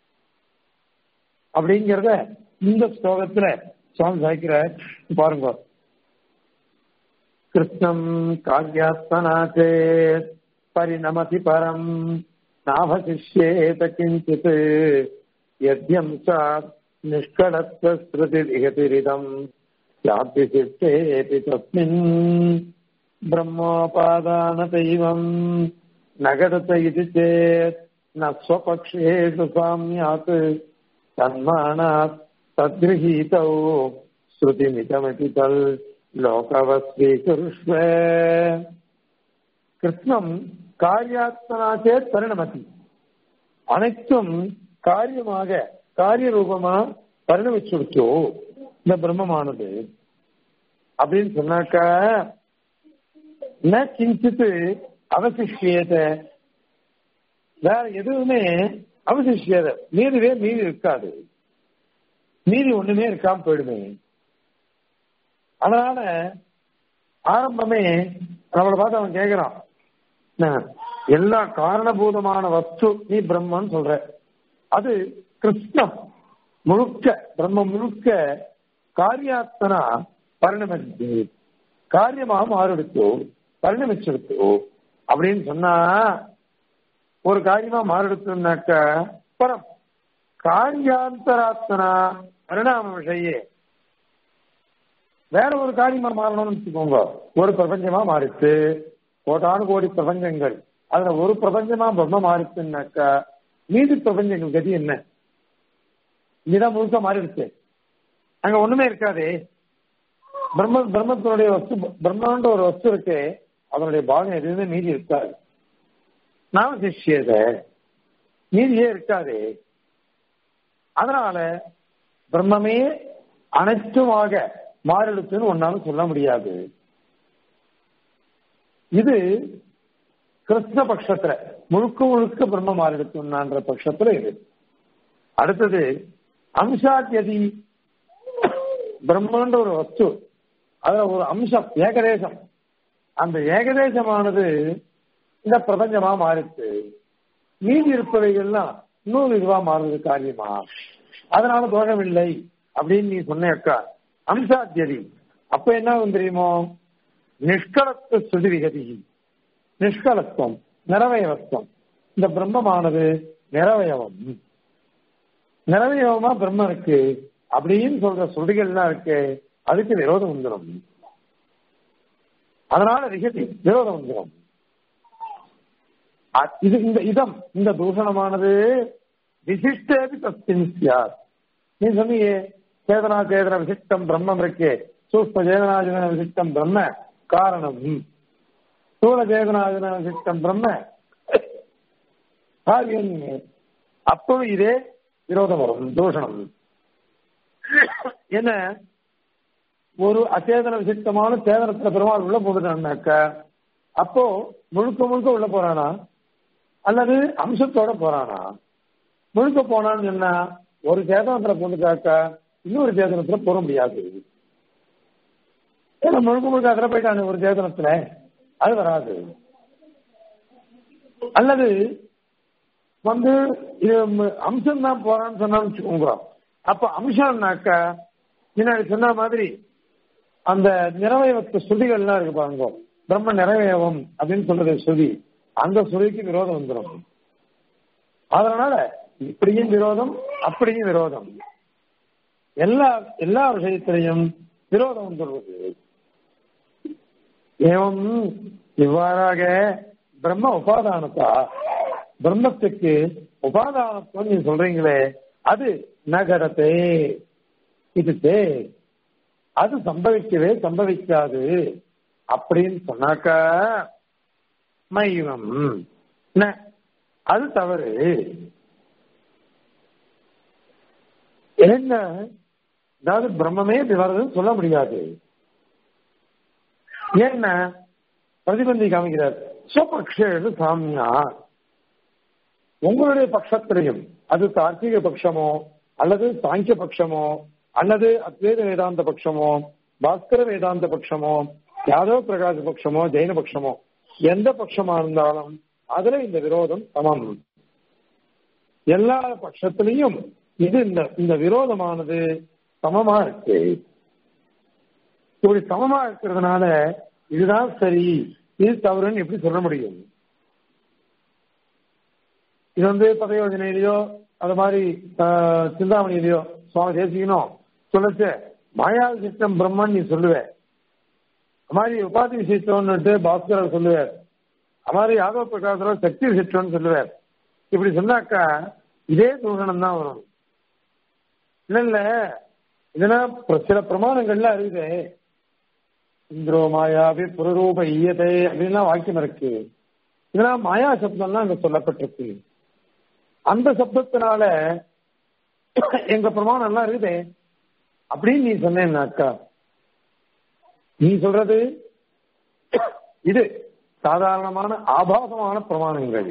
அப்படிங்கிறத இந்த ஸ்லோகத்துல சுவாமி சாய்க்கிற பாருங்க கிருஷ்ணம் காவியாஸ்தனாச்சே பரிணமதி பரம் நாவசிஷ்யேத கிஞ்சித் யத்யம் சாத் நிஷ்கலத்வ ஸ்ருதி விகதிரிதம் யாபிசிஷ்டேபி தஸ்மின் ब्रह्मोपादानदैवम् न घटत इति चेत् न स्वपक्षेषु साम्यात् तन्मानात् तद्गृहीतौ श्रुतिमिदमिति तल् लोकवस्वीकुरुष्व கிருஷ்ணம் காரியாத்மனாச்சே பரிணமதி அனைத்தும் காரியமாக காரிய ரூபமா பரிணமிச்சுடுச்சோ இந்த பிரம்மமானது அப்படின்னு சொன்னாக்கா ந கிஞ்சித்து அவசிஷியத வேற எதுவுமே அவசிஷியத மீறிவே மீறி இருக்காது மீறி ஒண்ணுமே இருக்காம போயிடுமே அதனால ஆரம்பமே நம்மளை பார்த்து அவன் கேட்கிறான் எல்லா காரணபூதமான வஸ்து நீ பிரம்மன் சொல்ற அது கிருஷ்ணம் முழுக்க பிரம்ம முழுக்க காரியாத்தனா பரிணமிச்சு காரியமாக மாறிடுச்சோ பரிணமிச்சிருத்தோ அப்படின்னு சொன்னா ஒரு காரியமா மாறிடுச்சுனாக்க பரம் காரியாந்தராத்மனா பரிணாம விஷயே வேற ஒரு காரியமா மாறணும்னு வச்சுக்கோங்க ஒரு பிரபஞ்சமா மாறிச்சு கோட்டானு கோடி பிரபஞ்சங்கள் அதுல ஒரு பிரபஞ்சமா பிரம்ம மாறிச்சுனாக்கா மீதி பிரபஞ்சங்கள் கதி என்ன இங்கதான் முழுக்க மாறிடுச்சு அங்க ஒண்ணுமே இருக்காதே பிரம்ம பிரம்மத்தினுடைய வஸ்து பிரம்மாண்ட ஒரு வஸ்து இருக்கு அதனுடைய பாகம் எதுவுமே மீதி இருக்காது நாம சிஷ்யத மீதியே இருக்காதே அதனால பிரம்மமே அனைத்துமாக மாறிடுச்சுன்னு ஒன்னாலும் சொல்ல முடியாது இது கிருஷ்ண பட்சத்துல முழுக்க முழுக்க பிரம்ம மாறிடுச்சுன்ற பட்சத்துல இது அடுத்தது அம்சாத்தியதி பிரம்மன்ற ஒரு வஸ்து அதுல ஒரு அம்சம் ஏகதேசம் அந்த ஏகதேசமானது இந்த பிரபஞ்சமா மாறிச்சு மீதி இருப்பவைகள்லாம் இன்னொரு இதுவா மாறுறது காரியமா அதனால தோஷம் இல்லை அப்படின்னு நீ சொன்னேக்கா அம்சாத்தியதி அப்ப என்ன ஆகும் தெரியுமோ நிஷ்கலத்துவ ஸ்ருதி விகதி நிஷ்கலத்துவம் நிறவயவத்துவம் இந்த பிரம்மமானது நிறவயவம் நிறவயவமா பிரம்மம் இருக்கு அப்படின்னு சொல்ற ஸ்ருதிகள்லாம் இருக்கு அதுக்கு விரோதம் வந்துடும் அதனால விகதி விரோதம் வந்துடும் அ- இது இந்த இதம் இந்த தூஷணமானது விசிஷ்டேபி தஸ்மின் சியார் நீ சொன்னியே சேதனா சேதன விசிஷ்டம் பிரம்மம் இருக்கே சூக்ம சேதனாஜன விசிஷ்டம் பிரம்ம காரணம் ஸ்தூல சேதனாஜன விசிஷ்டம் பிரம்ம காரியம் அப்போ இதே விரோதம் வரும் தூஷணம் என்ன ஒரு அச்சேதன விசிஷ்டமான சேதனத்துல பெருமாள் உள்ள போட்டுட்டான்னாக்க அப்போ முழுக்க முழுக்க உள்ள போறானா அல்லது அம்சத்தோட போறானா முழுக்க போனான்னு சொன்னா ஒரு சேதனத்துல போட்டுட்டாக்க இன்னொரு சேதனத்துல போற முடியாது ஏன்னா முழுக்க முழுக்க அதுல போயிட்டானு ஒரு சேதனத்துல அது வராது அல்லது வந்து இது அம்சம் தான் போறான்னு சொன்னான்னு வச்சுக்கோங்க அப்ப அம்சம்னாக்க முன்னாடி சொன்ன மாதிரி அந்த நிறவயவத்து ஸ்ருதிகள்லாம் இருக்கு பாருங்க பிரம்ம நிறைவயவம் அப்படின்னு சொல்றது ஸ்ருதி அந்த ஸ்ருதிக்கு விரோதம் வந்துடும் அதனால இப்படியும் விரோதம் அப்படியும் விரோதம் எல்லா எல்லா விஷயத்திலையும் விரோதம் வந்துடுவது ஏவம் இவ்வாறாக பிரம்ம உபாதானத்தா பிரம்மத்துக்கு உபாதானத்துவம் நீங்க சொல்றீங்களே அது நகரத்தே இது தே அது சம்பவிக்கவே சம்பவிக்காது அப்படின்னு சொன்னாக்க மைவம் ந, அது தவறு என்ன அதாவது பிரம்மமே இப்படி வர்றதுன்னு சொல்ல முடியாது என்ன பிரதிபந்தி காமிக்கிறார் சுபக்ஷேடு சாமியா உங்களுடைய பட்சத்திலையும் அது தார்க்கிக பட்சமோ அல்லது சாங்கிய பட்சமோ அல்லது அத்வைத வேதாந்த பட்சமோ பாஸ்கர வேதாந்த பட்சமோ யாதவ பிரகாச பட்சமோ ஜெயின பட்சமோ எந்த பட்சமா இருந்தாலும் அதுல இந்த விரோதம் சமம் எல்லா பட்சத்திலையும் இது இந்த இந்த விரோதமானது சமமா இருக்கு இப்படி சமமா இருக்கிறதுனால இதுதான் சரி இது தவறுன்னு எப்படி சொல்ல முடியும் இது வந்து பதயோஜனையிலயோ அது மாதிரி ஆஹ், சிந்தாமணியிலயோ சுவாமி தேசிக்கணும் சொல்லச்சு மாயா சிஸ்டம் பிரம்மன் நீ சொல்லுவேன் அது மாதிரி உபாதி விசிஷ்டம்னுட்டு பாஸ்கரர் சொல்லுவார் அது மாதிரி யாதவ பிரகாசர் சக்தி விசிஷ்டம்னு சொல்லுவார் இப்படி சொன்னாக்கா இதே தூஷணம் தான் வரும் இல்ல இல்ல இதெல்லாம் பிர- சில பிரமாணங்கள்லாம் இருக்குது இந்திரோ மாயாவி புரரூப ஈயதே அப்படின்லாம் வாக்கியம் இருக்கு இதெல்லாம் மாயா சப்தம்லாம் அங்க சொல்லப்பட்டிருக்கு அந்த சப்தத்தினால எங்க பிரமாணம் எல்லாம் இருக்குதே அப்படின்னு நீ சொன்னேன்னாக்கா நீ சொல்றது இது சாதாரணமான ஆபாசமான பிரமாணங்கள்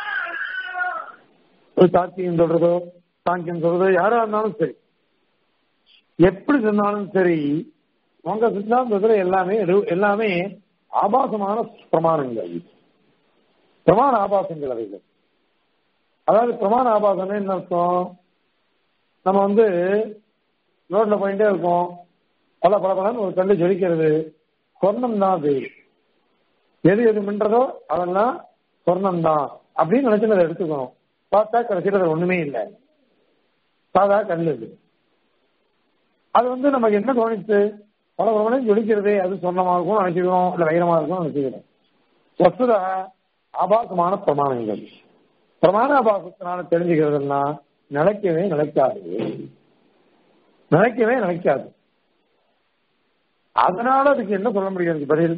ஒரு சாத்தியம் சொல்றதோ சாங்கியம் சொல்றதோ யாரா இருந்தாலும் சரி எப்படி சொன்னாலும் சரி உங்க சித்தாந்தத்துல எல்லாமே எடு- எல்லாமே ஆபாசமான பிரமாணங்கள் பிரமாண ஆபாசங்கள் அவைகள் அதாவது பிரமாண ஆபாசம்னா என்ன அர்த்தம் நம்ம வந்து ரோட்ல போயிட்டே இருக்கோம் பல பல பலன்னு ஒரு கல்லு ஜொலிக்கிறது சொர்ணம் தான் அது எது எது மின்றதோ அதெல்லாம் சொர்ணம் தான் அப்படின்னு நினைச்சு அதை எடுத்துக்கணும் பார்த்தா கடைசியில் அது ஒண்ணுமே இல்லை சாதா கல் இது அது வந்து நமக்கு என்ன தோணிச்சு பல பலன்னு ஜொலிக்கிறதே அது சொர்ணமா இருக்கும் நினைச்சுக்கிறோம் இல்ல வைரமா இருக்கும் நினைச்சுக்கிறோம் வஸ்துதா ஆபாசமான பிரமாணங்கள் பிரமாண ஆபாசத்தினால தெரிஞ்சுக்கிறதுனா நிலைக்கவே நிலைக்காது நிலைக்கவே நிலைக்காது அதனால அதுக்கு என்ன சொல்ல முடியாது பதில்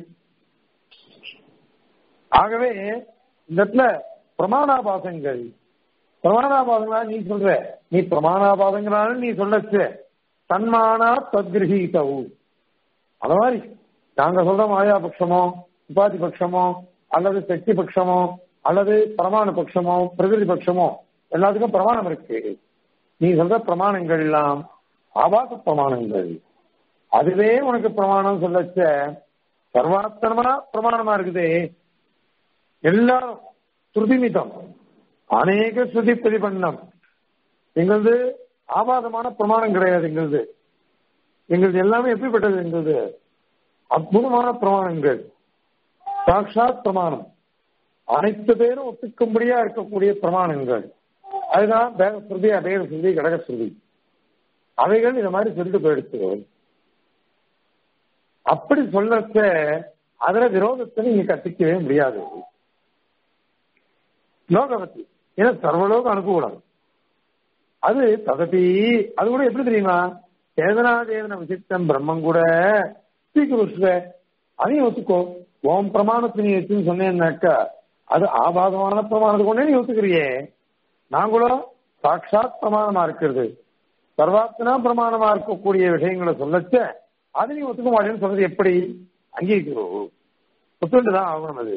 ஆகவே இந்த இடத்துல பிரமாணாபாசங்கள் பிரமாணாபாதங்களா நீ சொல்ற நீ பிரமாணாபாதங்களான நீ சொல்லச்சு தன்மானா தத்கிரகீதவு அது மாதிரி நாங்க சொல்ற மாயா பட்சமோ உபாதி பட்சமோ அல்லது சக்தி பட்சமோ அல்லது பிரமாண பட்சமோ பிரகிருதி பட்சமோ எல்லாத்துக்கும் பிரமாணம் இருக்கு நீ சொல்ற பிரமாணங்கள் எல்லாம் ஆபாச பிரமாணங்கள் அதுவே உனக்கு பிரமாணம் சொல்லச்ச சர்வாத்தனமா பிரமாணமா இருக்குது எல்லாரும் ஸ்ருதிமிதம் அநேக ஸ்ருதி பிரதிபண்ணம் எங்களது ஆபாதமான பிரமாணம் கிடையாது எங்களது எங்களது எல்லாமே எப்படிப்பட்டது எங்களது அற்புதமான பிரமாணங்கள் சாட்சாத் பிரமாணம் அனைத்து பேரும் ஒத்துக்கும்படியா இருக்கக்கூடிய பிரமாணங்கள் அதுதான் வேக ஸ்ருதி அபேத ஸ்ருதி கடக ஸ்ருதி அவைகள் இந்த மாதிரி சொல்லிட்டு போயிடுச்சு அப்படி சொல்லச்ச அதுல விரோதத்தை நீங்க கத்திக்கவே முடியாது லோகவத்தி ஏன்னா சர்வலோக அனுகூலம் அது ததபி அது கூட எப்படி தெரியுமா சேதனா தேவன விசிஷ்டம் பிரம்மம் கூட ஸ்ரீகிருஷ்ண அதையும் ஒத்துக்கோ ஓம் பிரமாணத்தை நீ வச்சுன்னு சொன்னேன்னாக்கா அது ஆபாதமான பிரமாணத்தை கொண்டே நீ ஒத்துக்கிறியே நாங்களும் சாட்சாத் பிரமாணமா இருக்கிறது சர்வாத்மனா பிரமாணமா இருக்கக்கூடிய விஷயங்களை சொல்லச்ச அது நீ ஒத்துக்க மாட்டேன்னு சொன்னது எப்படி அங்கீகரிக்கிறோம் ஒத்துண்டுதான் ஆகணும் அது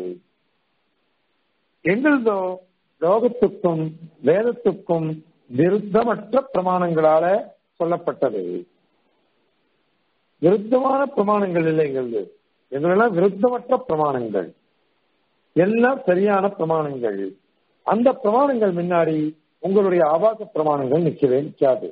எங்களதோ லோகத்துக்கும் வேதத்துக்கும் விருத்தமற்ற பிரமாணங்களால சொல்லப்பட்டது விருத்தமான பிரமாணங்கள் இல்லை எங்களது எங்களெல்லாம் விருத்தமற்ற பிரமாணங்கள் எல்லாம் சரியான பிரமாணங்கள் அந்த பிரமாணங்கள் முன்னாடி உங்களுடைய ஆபாச பிரமாணங்கள் நிற்கவே நிற்காது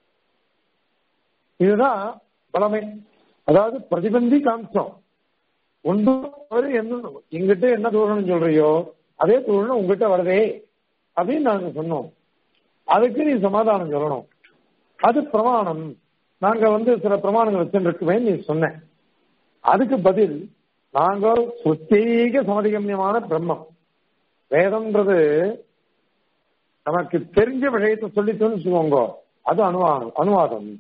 இதுதான் பலமை அதாவது பிரதிபந்தி காமிச்சோம் ஒன்று என்ன எங்கிட்ட என்ன தூரம்னு சொல்றியோ அதே தூரம் உங்ககிட்ட வருதே அப்படின்னு நாங்க சொன்னோம் அதுக்கு நீ சமாதானம் சொல்லணும் அது பிரமாணம் நாங்க வந்து சில பிரமாணங்கள் வச்சுருக்குமே நீ சொன்ன அதுக்கு பதில் நாங்க சுத்தீக சமதிகமியமான பிரம்மம் வேதம்ன்றது நமக்கு தெரிஞ்ச விஷயத்தை சொல்லித்தோன்னு வச்சுக்கோங்க அது அனுவாதம் அனுவாதம்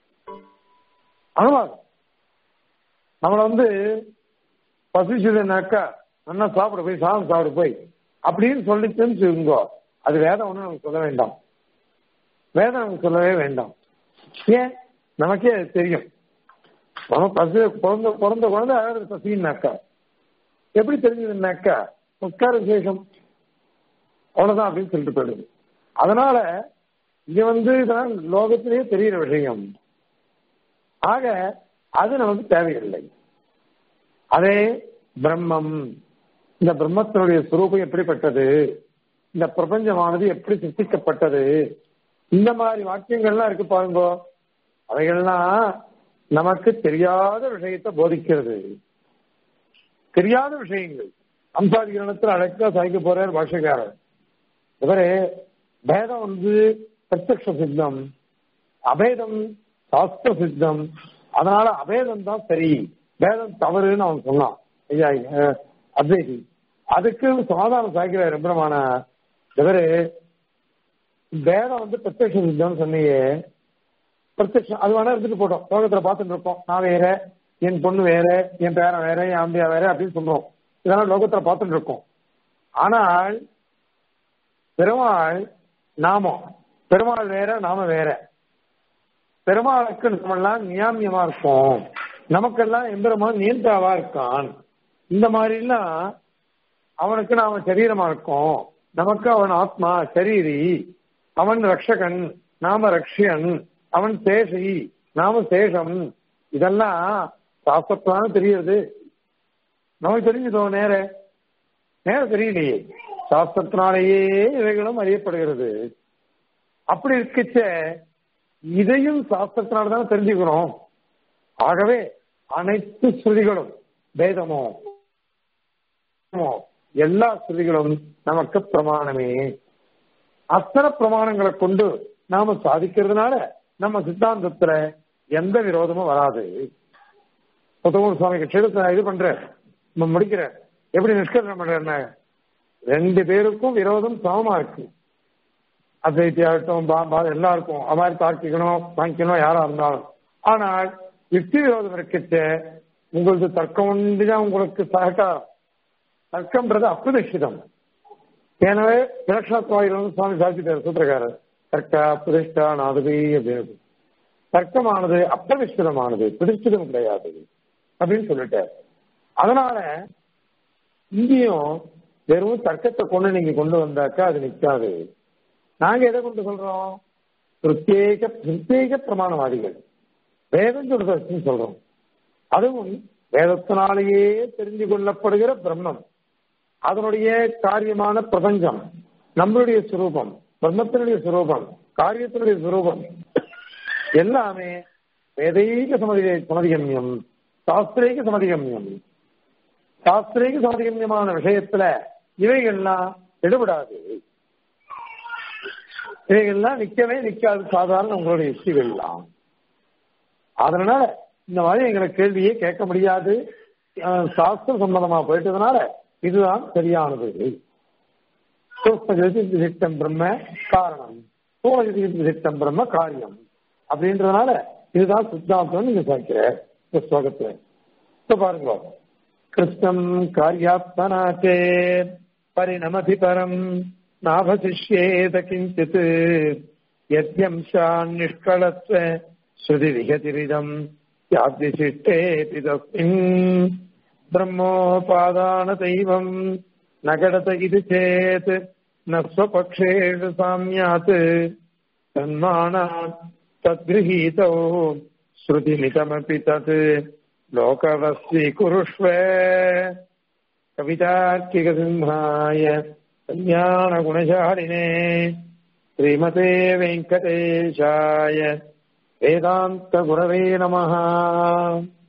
அனுவாதம் நம்மளை வந்து பசிச்சுதுனாக்கா நல்லா சாப்பிட போய் சாதம் சாப்பிட போய் அப்படின்னு சொல்லிட்டுன்னு வச்சுக்கோங்க அது வேதம் ஒன்றும் நமக்கு சொல்ல வேண்டாம் வேதம் நமக்கு சொல்லவே வேண்டாம் ஏன் நமக்கே அது தெரியும் நம்ம பசு பிறந்த பிறந்த குழந்தை அழகு பசின்னாக்கா எப்படி தெரிஞ்சதுன்னாக்கா உட்கார விசேஷம் அவ்வளவுதான் அப்படின்னு சொல்லிட்டு போயிடுது அதனால இது வந்து இதான் லோகத்திலேயே தெரிகிற விஷயம் ஆக அது நமக்கு தேவையில்லை அதே பிரம்மம் இந்த பிரம்மத்தினுடைய சுரூபம் எப்படிப்பட்டது இந்த பிரபஞ்சமானது எப்படி சிருஷ்டிக்கப்பட்டது இந்த மாதிரி வாக்கியங்கள்லாம் இருக்கு பாருங்க அவைகள்லாம் நமக்கு தெரியாத விஷயத்தை போதிக்கிறது தெரியாத விஷயங்கள் அம்சாதிகரணத்தில் அழைக்க சாய்க்க போறார் பாஷக்காரர் இவரே பேதம் வந்து பிரத்யக்ஷ சித்தம் அபேதம் சாஸ்திர சித்தம் அதனால அபேதம் தான் சரி பேதம் தவறுன்னு அவன் சொன்னான் ஐயா அத்வைதி அதுக்கு சமாதானம் சாய்க்கிறார் பிரமான இவரு பேதம் வந்து பிரத்யக்ஷ சித்தம் சொன்னியே பிரத்யக்ஷம் அது வேணா இருந்துட்டு போட்டோம் லோகத்துல பார்த்துட்டு இருக்கோம் நான் வேற என் பொண்ணு வேற என் பேரன் வேற என் அம்பியா வேற அப்படின்னு சொல்றோம் இதெல்லாம் லோகத்துல பார்த்துட்டு இருக்கோம் ஆனால் பெருமாள் நாமம் பெருமாள் வேற நாம வேற பெருமாளுக்கு நம்மெல்லாம் நியாமியமா இருக்கும் நமக்கெல்லாம் எம்பெருமான் நியந்தாவா இருக்கான் இந்த மாதிரிலாம் அவனுக்கு நாம சரீரமா இருக்கோம் நமக்கு அவன் ஆத்மா சரீரி அவன் ரக்ஷகன் நாம ரக்ஷியன் அவன் சேஷி நாம சேஷம் இதெல்லாம் சாஸ்திரத்தான தெரியுது நமக்கு தெரிஞ்சதோ நேர நேர தெரியலையே சாஸ்திரத்தினாலேயே இவைகளும் அறியப்படுகிறது அப்படி இருக்கச்ச இதையும் சாஸ்திரத்தினால தானே தெரிஞ்சுக்கணும் ஆகவே அனைத்து ஸ்ருதிகளும் வேதமோ எல்லா ஸ்ருதிகளும் நமக்கு பிரமாணமே அத்தனை பிரமாணங்களை கொண்டு நாம சாதிக்கிறதுனால நம்ம சித்தாந்தத்துல எந்த விரோதமும் வராது புத்தகூர் சுவாமி கட்சியில இது பண்ற முடிக்கிற எப்படி நிஷ்கரணம் பண்ற ரெண்டு பேருக்கும் விரோதம் சமமா இருக்கு அத்வைத்தியாகட்டும் பாபா எல்லாருக்கும் அவ்வாறு தாக்கிக்கணும் வாங்கிக்கணும் யாரா இருந்தாலும் ஆனால் யுக்தி விரோதம் இருக்கச்ச உங்களுக்கு தர்க்கம் ஒன்றுதான் உங்களுக்கு சககாரம் தர்க்கம்ன்றது அப்பிரதிஷ்டிதம் எனவே விலட்சணத்துவாயில் சுவாமி சாதிச்சிட்டார் சூத்திரக்காரர் தர்க்கா பிரதிஷ்டா நாதவி அப்படின்னு தர்க்கமானது அப்பிரதிஷ்டிதமானது பிரதிஷ்டிதம் கிடையாது அப்படின்னு சொல்லிட்டார் அதனால இங்கேயும் வெறும் தர்க்கத்தை கொண்டு நீங்க கொண்டு வந்தாக்கா அது நிற்காது நாங்க எதை கொண்டு சொல்றோம் பிரத்யேக பிரத்யேக பிரமாணவாதிகள் வேதம் சொல்றதுன்னு சொல்றோம் அதுவும் வேதத்தினாலேயே தெரிந்து கொள்ளப்படுகிற பிரம்மம் அதனுடைய காரியமான பிரபஞ்சம் நம்மளுடைய சுரூபம் பிரம்மத்தினுடைய சுரூபம் காரியத்தினுடைய சுரூபம் எல்லாமே வேதைக சமதி சமதிகமியம் சாஸ்திரீக சமதிகமியம் சாஸ்திரீக சமதிகமியமான விஷயத்துல இவைகள்லாம் எடுபடாது இவைகள்லாம் நிக்கவே நிக்காது சாதாரண உங்களுடைய யுக்திகள்லாம் அதனால இந்த மாதிரி எங்களை கேள்வியே கேட்க முடியாது அஹ், சாஸ்திர சம்மதமா போயிட்டதுனால இதுதான் சரியானது சித்தம் பிரம்ம காரணம் சித்தம் பிரம்ம காரியம் அப்படின்றதுனால இதுதான் சித்தாந்தம் நீங்க சாய்க்கிற இந்த ஸ்லோகத்துல இப்ப பாருங்க கிருஷ்ணம் காரியாத்மனாச்சே பரிணமதி பரம் நாபசிஷ்யேத கிஞ்சித் யத்யம்சான் நிஷ்களத்வ ஸ்ருதி விகதிரிதம் யாத்விசிஷ்டேபி தஸ்மின் பிரம்மோபாதான தெய்வம் நகடத இது சேத் ந ஸ்வபக்ஷேஷு சாமியாத் தன்மானாத் தத்கிரகீதோ ஸ்ருதிமிதமபி தத் லோகவஸ்வீகுருஷ்வ கவிதார்க்கிகசிம்ஹாய கல்யாணகுணசாலினே ஸ்ரீமதே வெங்கடேஷாய வேதாந்த குரவே நமः